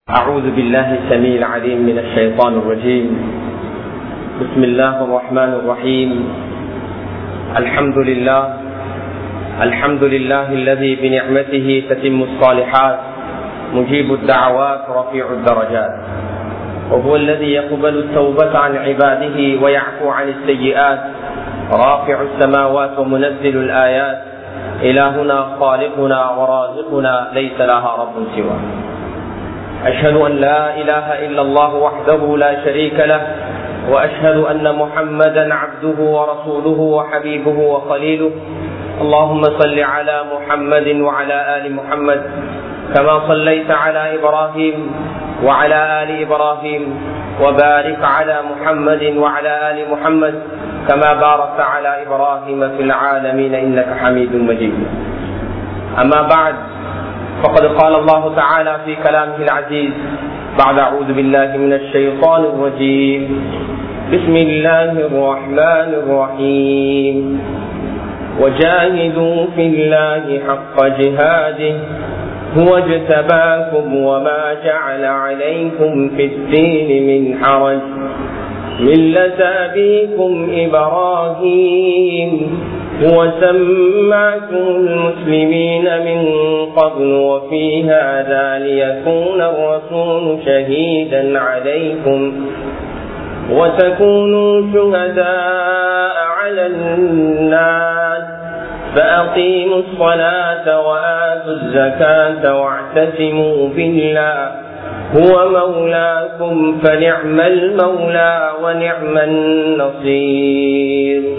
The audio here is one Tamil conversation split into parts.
أعوذ بالله السميع العليم من الشيطان الرجيم بسم الله الرحمن الرحيم الحمد لله الحمد لله الذي بنعمته تتم الصالحات مجيب الدعوات رفيع الدرجات وهو الذي يقبل التوبة عن عباده ويعفو عن السيئات رافع السماوات ومنزل الآيات إلهنا خالقنا ورازقنا ليس لها رب سواه أشهد أن لا إله إلا الله وحده لا شريك له وأشهد أن محمدا عبده ورسوله وحبيبه وخليله اللهم صل على محمد وعلى آل محمد كما صليت على إبراهيم وعلى آل إبراهيم وبارك على محمد وعلى آل محمد كما باركت على إبراهيم في العالمين إنك حميد مجيد أما بعد فقد قال الله تعالى في كلامه العزيز بعد أعوذ بالله من الشيطان الرجيم بسم الله الرحمن الرحيم وجاهدوا في الله حق جهاده هو اجتباكم وما جعل عليكم في الدين من حرج ملة أبيكم إبراهيم هو سماكم المسلمين من قبل وفي هذا ليكون الرسول شهيدا عليكم وتكونوا شهداء على الناس فأقيموا الصلاة وآتوا الزكاة واعتصموا بالله هو مولاكم فنعم المولى ونعم النصير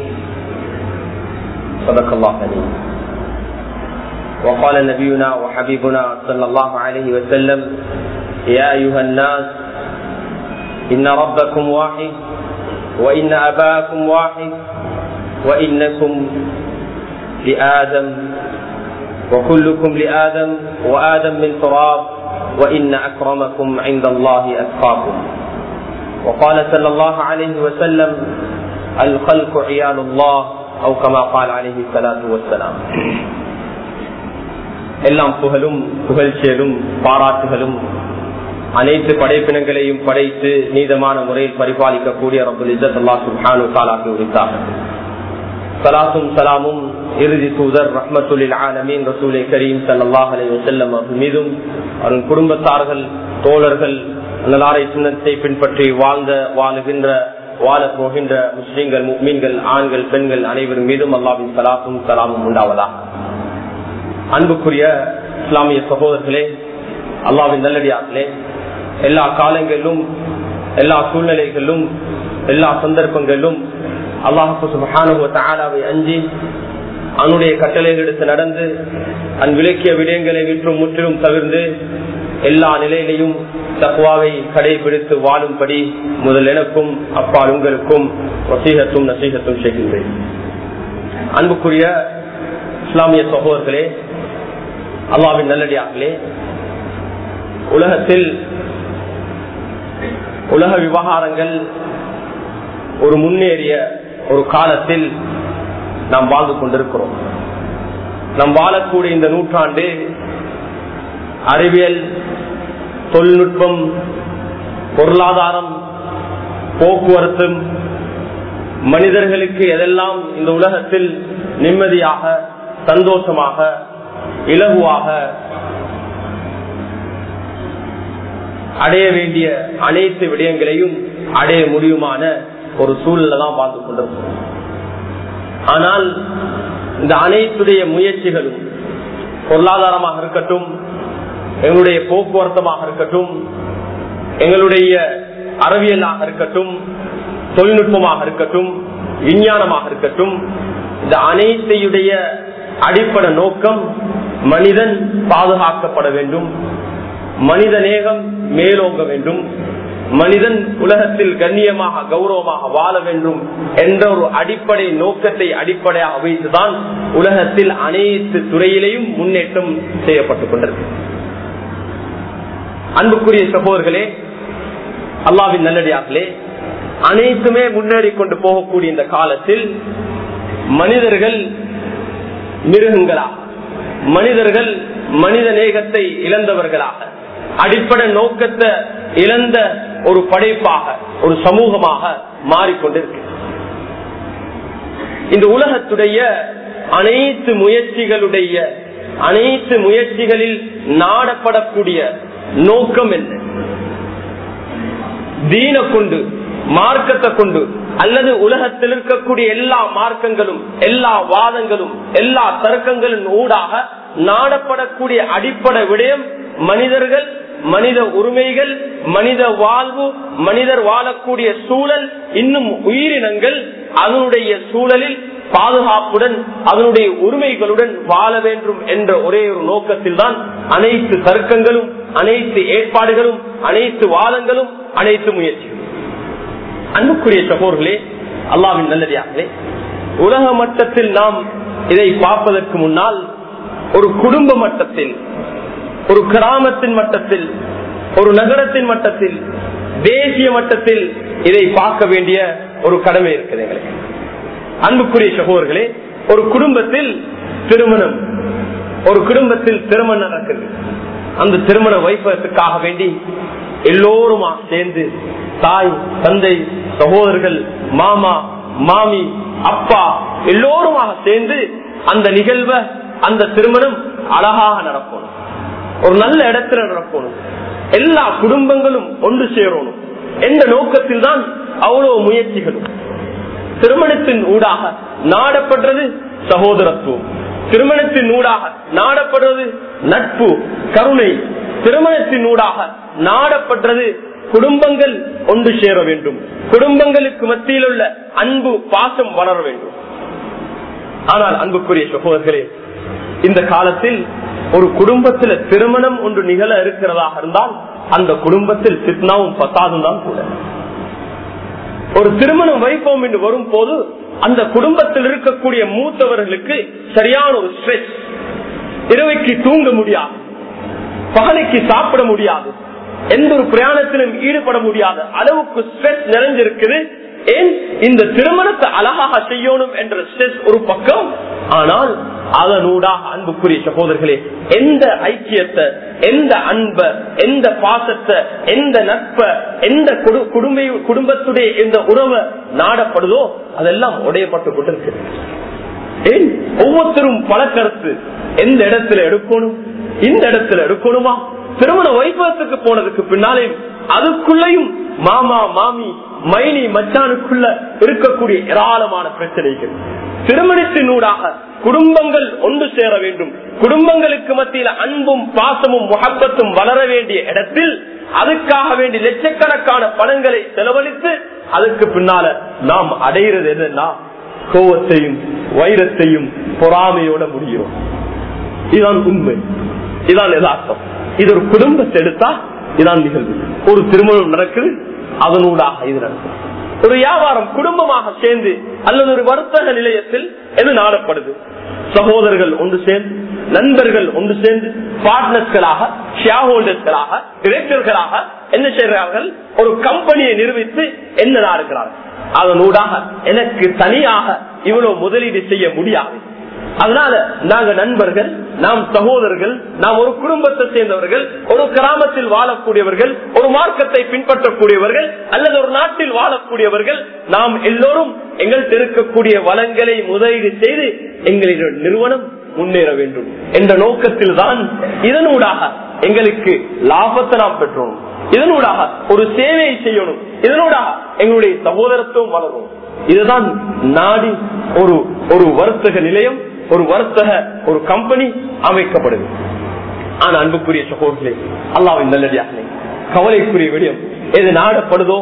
صدق الله عليه وقال نبينا وحبيبنا صلى الله عليه وسلم يا أيها الناس إن ربكم واحد وإن أباكم واحد وإنكم لآدم وكلكم لآدم وآدم من تراب وإن أكرمكم عند الله أتقاكم وقال صلى الله عليه وسلم الخلق عيال الله أو كما قال عليه الصلاة والسلام எல்லாம் புகழும் புகழ்ச்சியலும் பாராட்டுகளும் அனைத்து படைப்பினங்களையும் படைத்து நீதமான முறையில் பரிபாலிக்கக்கூடிய ரபுல் இசத் அல்லா சுல்ஹானு தாலாக்கி உரித்தார் சலாத்தும் சலாமும் இறுதி தூதர் ரஹமத்துல்லில் ஆலமீன் ரசூலை கரீம் சல்லாஹ் அலி வசல்லம் அவர்கள் மீதும் அவரின் குடும்பத்தார்கள் தோழர்கள் நலாரை சின்னத்தை பின்பற்றி வாழ்ந்த வாழுகின்ற வாழ போகின்ற முஸ்லீம்கள் மீன்கள் ஆண்கள் பெண்கள் அனைவரும் மீதும் அல்லாவின் சலாத்தும் சலாமும் உண்டாவதா அன்புக்குரிய இஸ்லாமிய சகோதரர்களே அல்லாவின் நல்லடியார்களே எல்லா காலங்களிலும் எல்லா சூழ்நிலைகளிலும் எல்லா சந்தர்ப்பங்களிலும் அல்லாஹு சுபஹானுவை அஞ்சி அவனுடைய கட்டளைகள் எடுத்து நடந்து அன் விளக்கிய விடயங்களை விற்றும் முற்றிலும் தவிர்ந்து எல்லா நிலையிலையும் தக்குவாவை கடைபிடித்து வாழும்படி முதல் எனக்கும் அப்பால் உங்களுக்கும் வசீகத்தும் நசீகத்தும் செய்கின்றேன் அன்புக்குரிய இஸ்லாமிய சகோதரர்களே அல்லாவின் நல்லடியார்களே உலகத்தில் உலக விவகாரங்கள் ஒரு முன்னேறிய ஒரு காலத்தில் நாம் வாழ்ந்து கொண்டிருக்கிறோம் நாம் வாழக்கூடிய இந்த நூற்றாண்டு அறிவியல் தொழில்நுட்பம் பொருளாதாரம் போக்குவரத்து மனிதர்களுக்கு எதெல்லாம் இந்த உலகத்தில் நிம்மதியாக சந்தோஷமாக இலகுவாக அடைய வேண்டிய அனைத்து விடயங்களையும் அடைய முடியுமான ஒரு சூழல தான் வாழ்ந்து கொண்டிருக்கிறோம் ஆனால் இந்த அனைத்துடைய முயற்சிகளும் பொருளாதாரமாக இருக்கட்டும் எங்களுடைய போக்குவரத்தமாக இருக்கட்டும் எங்களுடைய அறிவியலாக இருக்கட்டும் தொழில்நுட்பமாக இருக்கட்டும் விஞ்ஞானமாக இருக்கட்டும் இந்த அனைத்தையுடைய அடிப்படை நோக்கம் மனிதன் பாதுகாக்கப்பட வேண்டும் மனித நேகம் மேலோங்க வேண்டும் மனிதன் உலகத்தில் கண்ணியமாக கௌரவமாக வாழ வேண்டும் என்ற ஒரு அடிப்படை நோக்கத்தை அடிப்படையாக வைத்துதான் உலகத்தில் அனைத்து துறையிலையும் முன்னேற்றம் செய்யப்பட்டுக் கொண்டிருக்கு அன்புக்குரிய சகோதர்களே அல்லாவின் நல்லடியார்களே அனைத்துமே முன்னேறி கொண்டு போகக்கூடிய இந்த காலத்தில் மனிதர்கள் மிருகங்களாக மனிதர்கள் மனித நேகத்தை இழந்தவர்களாக அடிப்படை நோக்கத்தை இழந்த ஒரு படைப்பாக ஒரு சமூகமாக மாறிக்கொண்டிருக்கு இந்த உலகத்துடைய அனைத்து முயற்சிகளுடைய அனைத்து முயற்சிகளில் நாடப்படக்கூடிய நோக்கம் என்ன தீன கொண்டு மார்க்கத்தை கொண்டு அல்லது உலகத்தில் இருக்கக்கூடிய எல்லா மார்க்கங்களும் எல்லா வாதங்களும் எல்லா தர்க்கங்களின் ஊடாக நாடப்படக்கூடிய அடிப்படை விடயம் மனிதர்கள் மனித உரிமைகள் மனித வாழ்வு மனிதர் வாழக்கூடிய சூழல் இன்னும் உயிரினங்கள் அதனுடைய சூழலில் பாதுகாப்புடன் அதனுடைய உரிமைகளுடன் வாழ வேண்டும் என்ற ஒரே ஒரு நோக்கத்தில் தான் அனைத்து தர்க்கங்களும் அனைத்து ஏற்பாடுகளும் அனைத்து வாதங்களும் அனைத்து முயற்சிகளும் அன்புக்குரிய சகோர்களே அல்லாவின் நல்லதாகவே உலக மட்டத்தில் நாம் இதை பார்ப்பதற்கு முன்னால் ஒரு குடும்ப மட்டத்தில் ஒரு கிராமத்தின் மட்டத்தில் ஒரு நகரத்தின் மட்டத்தில் தேசிய மட்டத்தில் இதை பார்க்க வேண்டிய ஒரு கடமை இருக்குது எங்களுக்கு அன்புக்குரிய சகோதரர்களே ஒரு குடும்பத்தில் திருமணம் ஒரு குடும்பத்தில் திருமணம் நடக்குது அந்த திருமண வைப்பதற்காக வேண்டி எல்லோருமா சேர்ந்து தாய் தந்தை சகோதரர்கள் மாமா மாமி அப்பா எல்லோருமாக சேர்ந்து அந்த நிகழ்வை அந்த திருமணம் அழகாக நடக்கணும் ஒரு நல்ல இடத்துல நடக்கணும் எல்லா குடும்பங்களும் ஒன்று சேரணும் எந்த நோக்கத்தில் தான் அவ்வளவு முயற்சிகளும் திருமணத்தின் ஊடாக நாடப்படுறது சகோதரத்துவம் திருமணத்தின் ஊடாக நாடப்படுறது நட்பு கருணை திருமணத்தின் ஊடாக நாடப்படுறது குடும்பங்கள் ஒன்று சேர வேண்டும் குடும்பங்களுக்கு மத்தியில் உள்ள அன்பு பாசம் வளர வேண்டும் ஆனால் அன்புக்குரிய சகோதரர்களே இந்த காலத்தில் ஒரு குடும்பத்தில் திருமணம் ஒன்று நிகழ இருக்கிறதாக இருந்தால் அந்த குடும்பத்தில் சித்னாவும் பத்தாதும் தான் கூட ஒரு திருமணம் வைப்போம் என்று வரும் போது அந்த குடும்பத்தில் இருக்கக்கூடிய மூத்தவர்களுக்கு சரியான ஒரு ஸ்ட்ரெஸ் இரவைக்கு தூங்க முடியாது பகலைக்கு சாப்பிட முடியாது எந்த ஒரு பிரயாணத்திலும் ஈடுபட முடியாத அளவுக்கு ஸ்ட்ரெஸ் நிறைஞ்சிருக்குது ஏன் இந்த திருமணத்தை அழகாக செய்யணும் என்ற ஸ்ட்ரெஸ் ஒரு பக்கம் ஆனால் அதனூடாக அன்புக்குரிய சகோதரர்களே எந்த ஐக்கியத்தை எந்த அன்ப எந்த பாசத்தை எந்த நட்ப எந்த குடும்ப குடும்பத்துடைய எந்த உறவை நாடப்படுதோ அதெல்லாம் உடையப்பட்டு கொண்டிருக்கு ஏன் ஒவ்வொருத்தரும் பல கருத்து எந்த இடத்துல எடுக்கணும் இந்த இடத்துல எடுக்கணுமா திருமண வைபவத்துக்கு போனதுக்கு பின்னாலே அதுக்குள்ளேயும் மாமா மாமி மைனி மச்சானுக்குள்ள இருக்கக்கூடிய ஏராளமான பிரச்சனைகள் திருமணத்தினூடாக குடும்பங்கள் ஒன்று சேர வேண்டும் குடும்பங்களுக்கு மத்தியில் அன்பும் பாசமும் முகப்பத்தும் வளர வேண்டிய இடத்தில் அதுக்காக வேண்டி லட்சக்கணக்கான பணங்களை செலவழித்து அதுக்கு பின்னால நாம் அடைகிறது என்னன்னா கோவத்தையும் வைரத்தையும் பொறாமையோட முடியும் இதுதான் உண்மை இதான் யதார்த்தம் இது ஒரு குடும்பத்தை எடுத்தா இதான் நிகழ்வு ஒரு திருமணம் நடக்குது அதனூடாக இது நடக்கும் ஒரு வியாபாரம் குடும்பமாக சேர்ந்து அல்லது ஒரு வர்த்தக நிலையத்தில் எது நாடப்படுது சகோதரர்கள் ஒன்று சேர்ந்து நண்பர்கள் ஒன்று சேர்ந்து பார்ட்னர்ஸ்களாக ஷேர் ஹோல்டர்ஸ்களாக டிரெக்டர்களாக என்ன செய்கிறார்கள் ஒரு கம்பெனியை நிரூபித்து என்ன நாடுகிறார்கள் அதனூடாக எனக்கு தனியாக இவ்வளவு முதலீடு செய்ய முடியாது அதனால நாங்க நண்பர்கள் நாம் சகோதரர்கள் நாம் ஒரு குடும்பத்தை சேர்ந்தவர்கள் ஒரு கிராமத்தில் வாழக்கூடியவர்கள் ஒரு மார்க்கத்தை பின்பற்றக்கூடியவர்கள் அல்லது ஒரு நாட்டில் வாழக்கூடியவர்கள் நாம் எல்லோரும் எங்கள்கிட்ட இருக்கக்கூடிய வளங்களை முதலீடு செய்து எங்களுடைய நிறுவனம் முன்னேற வேண்டும் என்ற நோக்கத்தில் தான் இதனூடாக எங்களுக்கு லாபத்தை நாம் பெற்றோம் இதனூடாக ஒரு சேவையை செய்யணும் இதனூடாக எங்களுடைய சகோதரத்துவம் வளரும் இதுதான் நாடி ஒரு ஒரு வர்த்தக நிலையம் ஒரு வர்த்தக ஒரு கம்பெனி அமைக்கப்படுது ஆனா அன்புக்குரிய சகோதரர்களே அல்லாவின் நல்லடியாக கவலைக்குரிய விடயம் எது நாடப்படுதோ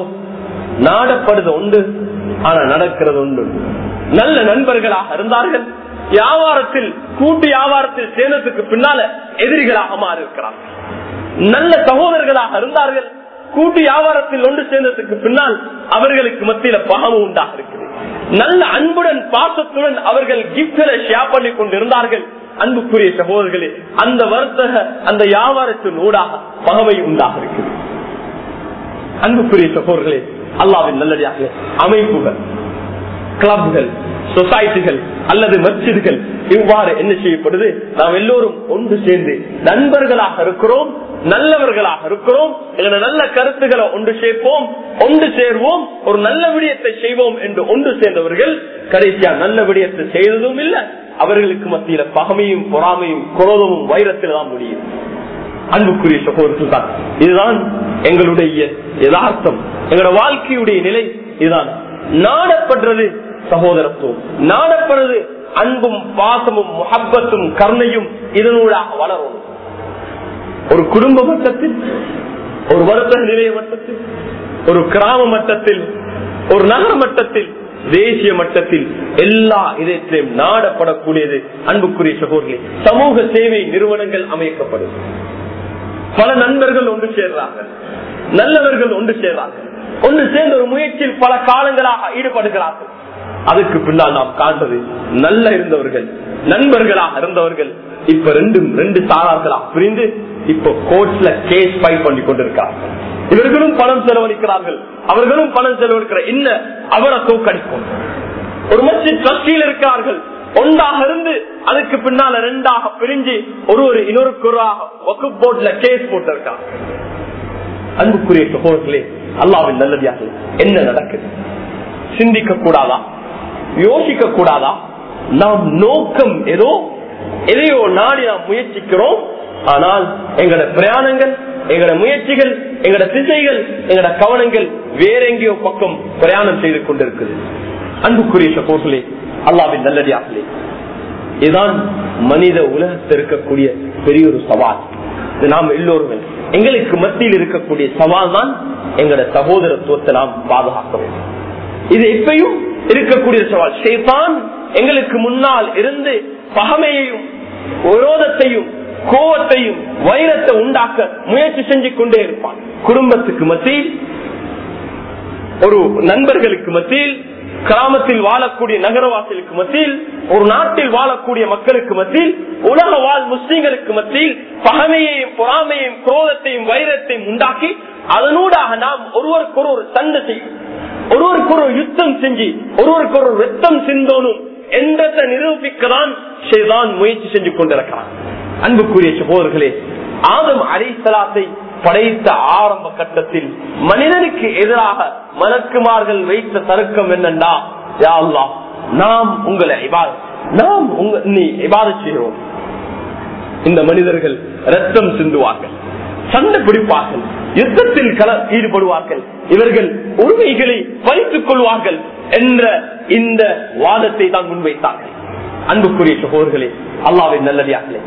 நாடப்படுது உண்டு ஆனா நடக்கிறது உண்டு நல்ல நண்பர்களாக இருந்தார்கள் வியாபாரத்தில் கூட்டு வியாபாரத்தில் சேர்ந்ததுக்கு பின்னால எதிரிகளாக மாறி இருக்கிறார்கள் நல்ல சகோதரர்களாக இருந்தார்கள் கூட்டு வியாபாரத்தில் ஒன்று சேர்ந்ததுக்கு பின்னால் அவர்களுக்கு மத்தியில பகமும் உண்டாக இருக்குது நல்ல அன்புடன் பாசத்துடன் அவர்கள் கிப்ட்களை ஷேர் பண்ணி கொண்டிருந்தார்கள் அன்புக்குரிய சகோதரர்களே அந்த வர்த்தக அந்த வியாபாரத்தின் ஊடாக பகமை உண்டாக இருக்குது அன்புக்குரிய சகோதரர்களே அல்லாவின் நல்லடியாக அமைப்புகள் கிளப்கள் சொசைட்டிகள் அல்லது மஸ்ஜிதுகள் இவ்வாறு என்ன செய்யப்படுது நாம் எல்லோரும் ஒன்று சேர்ந்து நண்பர்களாக இருக்கிறோம் நல்லவர்களாக இருக்கிறோம் எங்களோட நல்ல கருத்துக்களை ஒன்று சேர்ப்போம் ஒன்று சேர்வோம் ஒரு நல்ல விடயத்தை செய்வோம் என்று ஒன்று சேர்ந்தவர்கள் கடைசியா நல்ல விடயத்தை செய்ததும் இல்லை அவர்களுக்கு மத்தியில பகமையும் பொறாமையும் குரோதமும் வைரத்தில் தான் முடியும் அன்புக்குரிய சகோதரர்கள் தான் இதுதான் எங்களுடைய யதார்த்தம் எங்களோட வாழ்க்கையுடைய நிலை இதுதான் நாடப்படுறது சகோதரத்துவம் நாடப்படுறது அன்பும் பாசமும் முகப்பத்தும் கருணையும் இதனூடாக வளரும் ஒரு குடும்ப மட்டத்தில் ஒரு வருத்த நிலைய மட்டத்தில் ஒரு கிராம மட்டத்தில் ஒரு நகர மட்டத்தில் தேசிய மட்டத்தில் எல்லா இதயத்திலும் நாடப்படக்கூடியது அன்புக்குரிய சகோதரி சமூக சேவை நிறுவனங்கள் அமைக்கப்படும் பல நண்பர்கள் ஒன்று சேர்றார்கள் நல்லவர்கள் ஒன்று சேர்றார்கள் ஒன்று சேர்ந்த ஒரு முயற்சியில் பல காலங்களாக ஈடுபடுகிறார்கள் அதுக்கு பின்னால் நாம் காண்பது நல்ல இருந்தவர்கள் நண்பர்களாக இருந்தவர்கள் இப்ப ரெண்டும் ரெண்டு சாரார்களா பிரிந்து இப்ப கோர்ட்ல கேஸ் ஃபைல் பண்ணி கொண்டிருக்கிறார்கள் இவர்களும் பணம் செலவழிக்கிறார்கள் அவர்களும் பணம் செலவழிக்கிற இன்ன அவரை தூக்கடிக்கும் ஒரு மஸ்ஜித் ட்ரஸ்டியில் இருக்கிறார்கள் ஒன்றாக இருந்து அதுக்கு பின்னால ரெண்டாக பிரிஞ்சு ஒரு ஒரு இன்னொரு வக்கு போர்ட்ல கேஸ் போட்டிருக்காங்க அன்புக்குரிய சகோதரர்களே அல்லாவின் நல்லதியாக என்ன நடக்குது சிந்திக்க கூடாதா யோசிக்க கூடாதா நாம் நோக்கம் ஏதோ எதையோ நாடி நாம் முயற்சிக்கிறோம் ஆனால் எங்களோட பிரயாணங்கள் எங்களோட முயற்சிகள் எங்களோட திசைகள் எங்களோட கவனங்கள் வேற எங்கேயோ பக்கம் பிரயாணம் செய்து கொண்டிருக்குது அன்புக்குரிய சகோதரர்களே அல்லாவின் நல்லடியார்களே இதுதான் மனித உலகத்தில் இருக்கக்கூடிய பெரிய ஒரு சவால் இது நாம் எல்லோருமே எங்களுக்கு மத்தியில் இருக்கக்கூடிய சவால் தான் எங்களோட சகோதரத்துவத்தை நாம் பாதுகாக்க வேண்டும் இது எப்பயும் இருக்கக்கூடிய சவால் ஷேதான் எங்களுக்கு முன்னால் இருந்து பகமையையும் விரோதத்தையும் கோவத்தையும் வைரத்தை உண்டாக்க முயற்சி செஞ்சு கொண்டே இருப்பான் குடும்பத்துக்கு மத்தியில் ஒரு நண்பர்களுக்கு மத்தியில் கிராமத்தில் வாழக்கூடிய நகரவாசிகளுக்கு மத்தியில் ஒரு நாட்டில் வாழக்கூடிய மக்களுக்கு மத்தியில் உலக வாழ் முஸ்லீம்களுக்கு மத்தியில் பகமையையும் பொறாமையையும் குரோதத்தையும் வைரத்தையும் உண்டாக்கி அதனூடாக நாம் ஒருவருக்கு ஒரு சண்டை செய்யும் ஒருவருக்கு ஒரு யுத்தம் செஞ்சு ஒருவருக்கு ஒரு ரத்தம் சிந்தோனும் என்றதை நிரூபிக்கதான் செய்தான் முயற்சி செஞ்சு கொண்டிருக்கிறான் அன்புக்குரிய சகோதரர்களே ஆதம் அரிசலாத்தை படைத்த ஆரம்ப கட்டத்தில் மனிதனுக்கு எதிராக மலக்குமார்கள் வைத்த தருக்கம் என்னண்டா யா அல்லாஹ், நாம் உங்களை இபாத- நாம் உங்க நீ இபாத செய்கிறோம் இந்த மனிதர்கள் ரத்தம் சிந்துவார்கள் சண்டை பிடிப்பார்கள் யுத்தத்தில் கல ஈடுபடுவார்கள் இவர்கள் உரிமைகளை பறித்துக் கொள்வார்கள் என்ற இந்த வாதத்தை தான் முன்வைத்தார்கள் அன்புக்குரிய சகோதரர்களே அல்லாவின் நல்லடியார்களே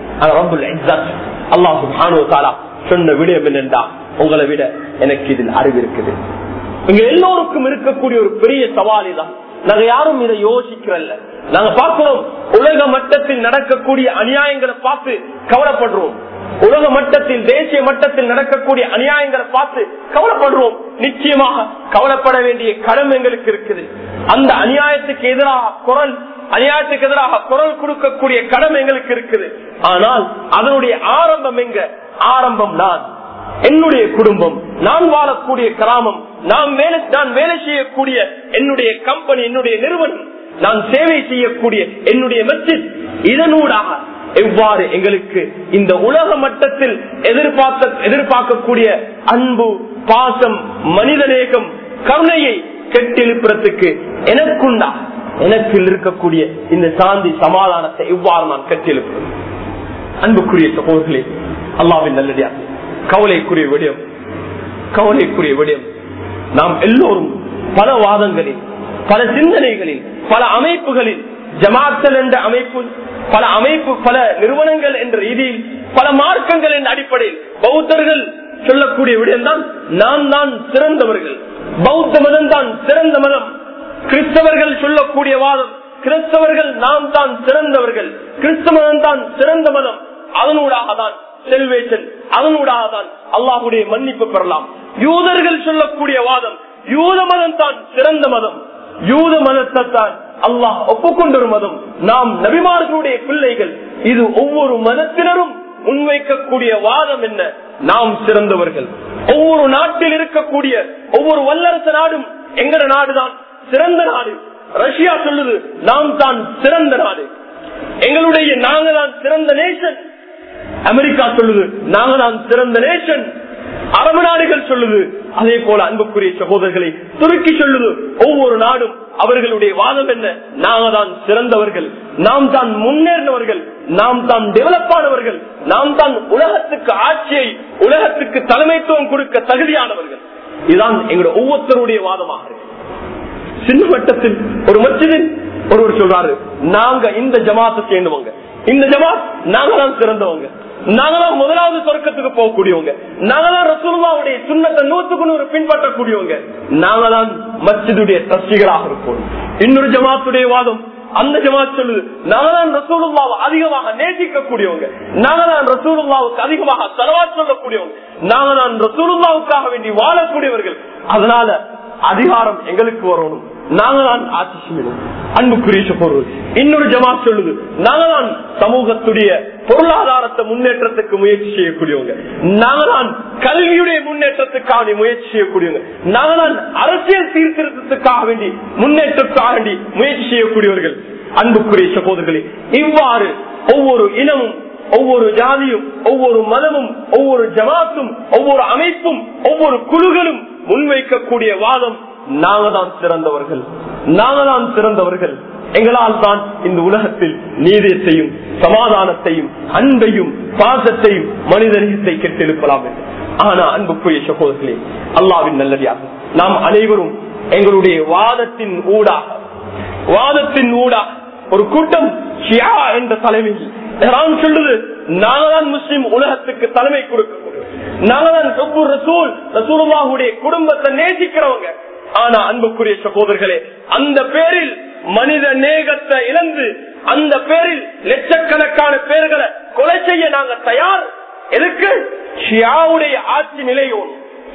அல்லாஹ் சுப்ஹானஹு வ தஆலா சொன்ன விடயம் என்னென்றா உங்களை விட எனக்கு இதில் அறிவு இருக்குது இங்க எல்லோருக்கும் இருக்கக்கூடிய ஒரு பெரிய சவால் தான் நாங்க யாரும் இதை யோசிக்கிறல்ல நாங்க பார்க்கிறோம் உலக மட்டத்தில் நடக்கக்கூடிய அநியாயங்களை பார்த்து கவலைப்படுறோம் உலக மட்டத்தில் தேசிய மட்டத்தில் நடக்கக்கூடிய அநியாயங்களை பார்த்து கவலைப்படுறோம் நிச்சயமாக கவலைப்பட வேண்டிய கடமை எங்களுக்கு இருக்குது அந்த அநியாயத்துக்கு எதிராக குரல் அநியாயத்துக்கு எதிராக குரல் கொடுக்கக்கூடிய கடமை எங்களுக்கு இருக்குது ஆனால் அதனுடைய ஆரம்பம் எங்க ஆரம்பம் நான் என்னுடைய குடும்பம் நான் வாழக்கூடிய கிராமம் நான் வேலை நான் வேலை செய்யக்கூடிய என்னுடைய கம்பெனி என்னுடைய நிறுவனம் நான் சேவை செய்யக்கூடிய என்னுடைய மஸ்ஜித் இதனூடாக எவ்வாறு எங்களுக்கு இந்த உலக மட்டத்தில் எதிர்பார்க்க எதிர்பார்க்கக்கூடிய அன்பு பாசம் மனிதநேகம் கருணையை கெட்டெழுப்புறதுக்கு எனக்குண்டா எனக்கு இருக்கக்கூடிய இந்த சாந்தி சமாதானத்தை எவ்வாறு நான் கெட்டெழுப்புறது அன்புக்குரிய சகோதரர்களே அல்லாவின் நல்லடியாக கவலைக்குரிய விடயம் கவலைக்குரிய விடயம் நாம் எல்லோரும் பல வாதங்களில் பல சிந்தனைகளில் பல அமைப்புகளில் ஜமாத்தல் என்ற அமைப்பு பல அமைப்பு பல நிறுவனங்கள் என்ற ரீதியில் பல மார்க்கங்கள் என்ற அடிப்படையில் பௌத்தர்கள் சொல்லக்கூடிய விடயம்தான் நாம் தான் சிறந்தவர்கள் பௌத்த மதம் தான் சிறந்த மதம் கிறிஸ்தவர்கள் சொல்லக்கூடிய வாதம் கிறிஸ்தவர்கள் நாம் தான் சிறந்தவர்கள் கிறிஸ்தவ மதம் தான் சிறந்த மதம் அதனூடாக தான் செல்வேஷன் அதனூடாக தான் அல்லாஹுடைய மன்னிப்பு பெறலாம் யூதர்கள் சொல்லக்கூடிய வாதம் யூத மதம் தான் சிறந்த மதம் யூத மதத்தை தான் அல்லாஹ் ஒப்புக்கொண்டொரு மதம் நாம் நபிமார்களுடைய பிள்ளைகள் இது ஒவ்வொரு மதத்தினரும் முன்வைக்கக்கூடிய வாதம் என்ன நாம் சிறந்தவர்கள் ஒவ்வொரு நாட்டில் இருக்கக்கூடிய ஒவ்வொரு வல்லரசு நாடும் எங்கட நாடுதான் சிறந்த நாடு ரஷ்யா சொல்லுது நாம் தான் சிறந்த நாடு எங்களுடைய நாங்க தான் சிறந்த நேஷன் அமெரிக்கா சொல்லுது நாங்க தான் சிறந்த நேஷன் அரபு நாடுகள் சொல்லுது அதே போல அன்புக்குரிய சகோதரர்களை துருக்கி சொல்லுது ஒவ்வொரு நாடும் அவர்களுடைய வாதம் என்ன நாங்க தான் சிறந்தவர்கள் நாம் தான் முன்னேறினவர்கள் நாம் தான் டெவலப் ஆனவர்கள் நாம் தான் உலகத்துக்கு ஆட்சியை உலகத்துக்கு தலைமைத்துவம் கொடுக்க தகுதியானவர்கள் இதுதான் எங்களுடைய ஒவ்வொருத்தருடைய வாதமாக இருக்கு சின்ன வட்டத்தில் ஒரு மச்சிதில் ஒருவர் சொல்றாரு நாங்க இந்த ஜமாத்தை சேர்ந்தவங்க இந்த ஜமாத் நாங்க தான் சிறந்தவங்க நாங்க தான் முதலாவது சொர்க்கத்துக்கு போகக்கூடியவங்க நாங்க தான் ரசூலுல்லாவுடைய சுண்ணத்தை நூத்துக்கு நூறு பின்பற்றக்கூடியவங்க நாங்க தான் மச்சிதுடைய தஸ்திகளாக இருப்போம் இன்னொரு ஜமாத்துடைய வாதம் அந்த ஜமாத் சொல்லுது நாங்க தான் ரசூலுல்லாவை அதிகமாக நேசிக்கக்கூடியவங்க நாங்க தான் ரசூலுல்லாவுக்கு அதிகமாக செலவா சொல்லக்கூடியவங்க நாங்க தான் ரசூலுல்லாவுக்காக வேண்டி வாழக்கூடியவர்கள் அதனால அதிகாரம் எங்களுக்கு வரணும் நாங்க தான் ஆட்சி செய்யணும் அன்புக்குரிய பொருள் இன்னொரு ஜமாத் சொல்லுது நாங்க தான் சமூகத்துடைய பொருளாதாரத்தை முன்னேற்றத்துக்கு முயற்சி செய்யக்கூடியவங்க நாங்க தான் கல்வியுடைய முன்னேற்றத்துக்காக முயற்சி செய்யக்கூடியவங்க நாங்க தான் அரசியல் சீர்திருத்தத்துக்காக வேண்டி முன்னேற்றத்துக்காக வேண்டி முயற்சி செய்யக்கூடியவர்கள் அன்புக்குரிய சகோதரர்களே இவ்வாறு ஒவ்வொரு இனமும் ஒவ்வொரு ஜாதியும் ஒவ்வொரு மதமும் ஒவ்வொரு ஜமாத்தும் ஒவ்வொரு அமைப்பும் ஒவ்வொரு குழுக்களும் முன்வைக்கக்கூடிய வாதம் நாங்க தான் சிறந்தவர்கள் நாங்க தான் சிறந்தவர்கள் எங்களால் தான் இந்த உலகத்தில் நீதியத்தையும் சமாதானத்தையும் அன்பையும் பாசத்தையும் மனிதநேயத்தை கெட்டெழுப்பலாம் என்று ஆனா அன்புக்குரிய சகோதரர்களே அல்லாவின் நல்லடியாக நாம் அனைவரும் எங்களுடைய வாதத்தின் ஊடாக வாதத்தின் ஊடாக ஒரு கூட்டம் ஷியா என்ற தலைமையில் இரான் சொல்லுது நாங்க தான் முஸ்லிம் உலகத்துக்கு தலைமை கொடுக்கக்கூடிய நாங்க தான் சொப்பு ரசூல் ரசூலுல்லாஹுடைய குடும்பத்தை நேசிக்கிறவங்க ஆனா அன்புக்குரிய சகோதரர்களே அந்த பேரில் மனித நேகத்தை இழந்து அந்த பேரில் லட்சக்கணக்கான பேர்களை கொலை செய்ய நாங்க தயார் எதுக்கு ஷியாவுடைய ஆட்சி நிலையோடு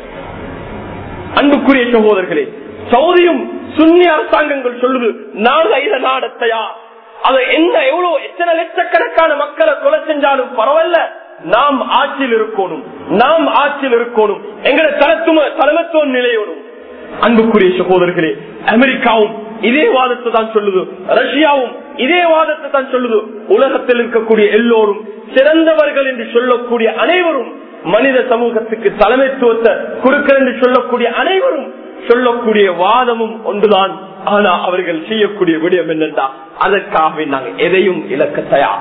அன்புக்குரிய சகோதரர்களே சவுதியும் சுன்னி அரசாங்கங்கள் சொல்லுது நாங்க இதை நாட தயார் அதை என்ன எவ்வளவு எத்தனை லட்சக்கணக்கான மக்களை கொலை செஞ்சாலும் பரவாயில்ல நாம் ஆட்சியில் இருக்கணும் நாம் ஆட்சியில் இருக்கணும் எங்கட தலத்துவ தலைமத்துவ நிலையோடும் அன்புக்குரிய சகோதரர்களே அமெரிக்காவும் இதே வாதத்தை தான் சொல்லுது ரஷ்யாவும் இதே வாதத்தை தான் சொல்லுது உலகத்தில் இருக்கக்கூடிய எல்லோரும் சிறந்தவர்கள் என்று சொல்லக்கூடிய அனைவரும் மனித சமூகத்துக்கு தலைமைத்துவத்தை கொடுக்க என்று சொல்லக்கூடிய அனைவரும் சொல்லக்கூடிய வாதமும் ஒன்றுதான் ஆனா அவர்கள் செய்யக்கூடிய விடயம் என்னென்றா அதற்காகவே நாங்கள் எதையும் இழக்க தயார்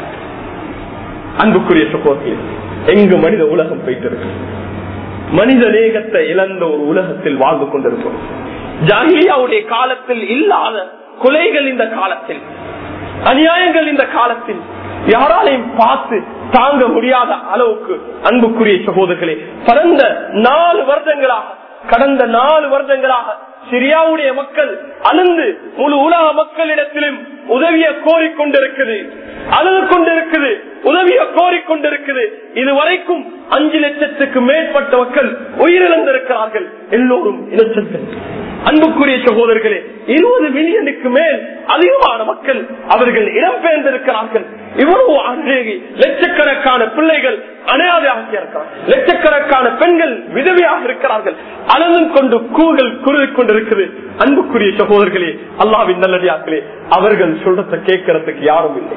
அன்புக்குரிய சகோதரி எங்கு மனித உலகம் போயிட்டு இருக்கு மனித நேகத்தை இழந்த ஒரு உலகத்தில் வாழ்ந்து கொண்டிருக்கிறோம் ஜாகிலியாவுடைய காலத்தில் இல்லாத கொலைகள் இந்த காலத்தில் அநியாயங்கள் இந்த காலத்தில் யாராலையும் பார்த்து தாங்க முடியாத அளவுக்கு அன்புக்குரிய சகோதரர்களே கடந்த நாலு வருடங்களாக கடந்த நாலு வருடங்களாக சிரியாவுடைய மக்கள் அழுந்து முழு உலக மக்களிடத்திலும் உதவிய கோரிக்கொண்டிருக்குது அழுது கொண்டிருக்குது உதவிய கோரிக்கொண்டிருக்குது இதுவரைக்கும் அஞ்சு லட்சத்துக்கு மேற்பட்ட மக்கள் உயிரிழந்திருக்கிறார்கள் எல்லோரும் இனச்சங்கள் அன்புக்குரிய சகோதரர்களே இருபது மில்லியனுக்கு மேல் அதிகமான மக்கள் அவர்கள் இடம்பெயர்ந்திருக்கிறார்கள் இவ்வளவு அழகி லட்சக்கணக்கான பிள்ளைகள் அனாதையாக இருக்கிறார்கள் லட்சக்கணக்கான பெண்கள் விதவியாக இருக்கிறார்கள் அழுதும் கொண்டு கூகள் குருவி கொண்டிருக்குது அன்புக்குரிய சகோதரர்களே அல்லாவின் நல்லடியாக்களே அவர்கள் சொல்றத கேட்கறதுக்கு யாரும் இல்லை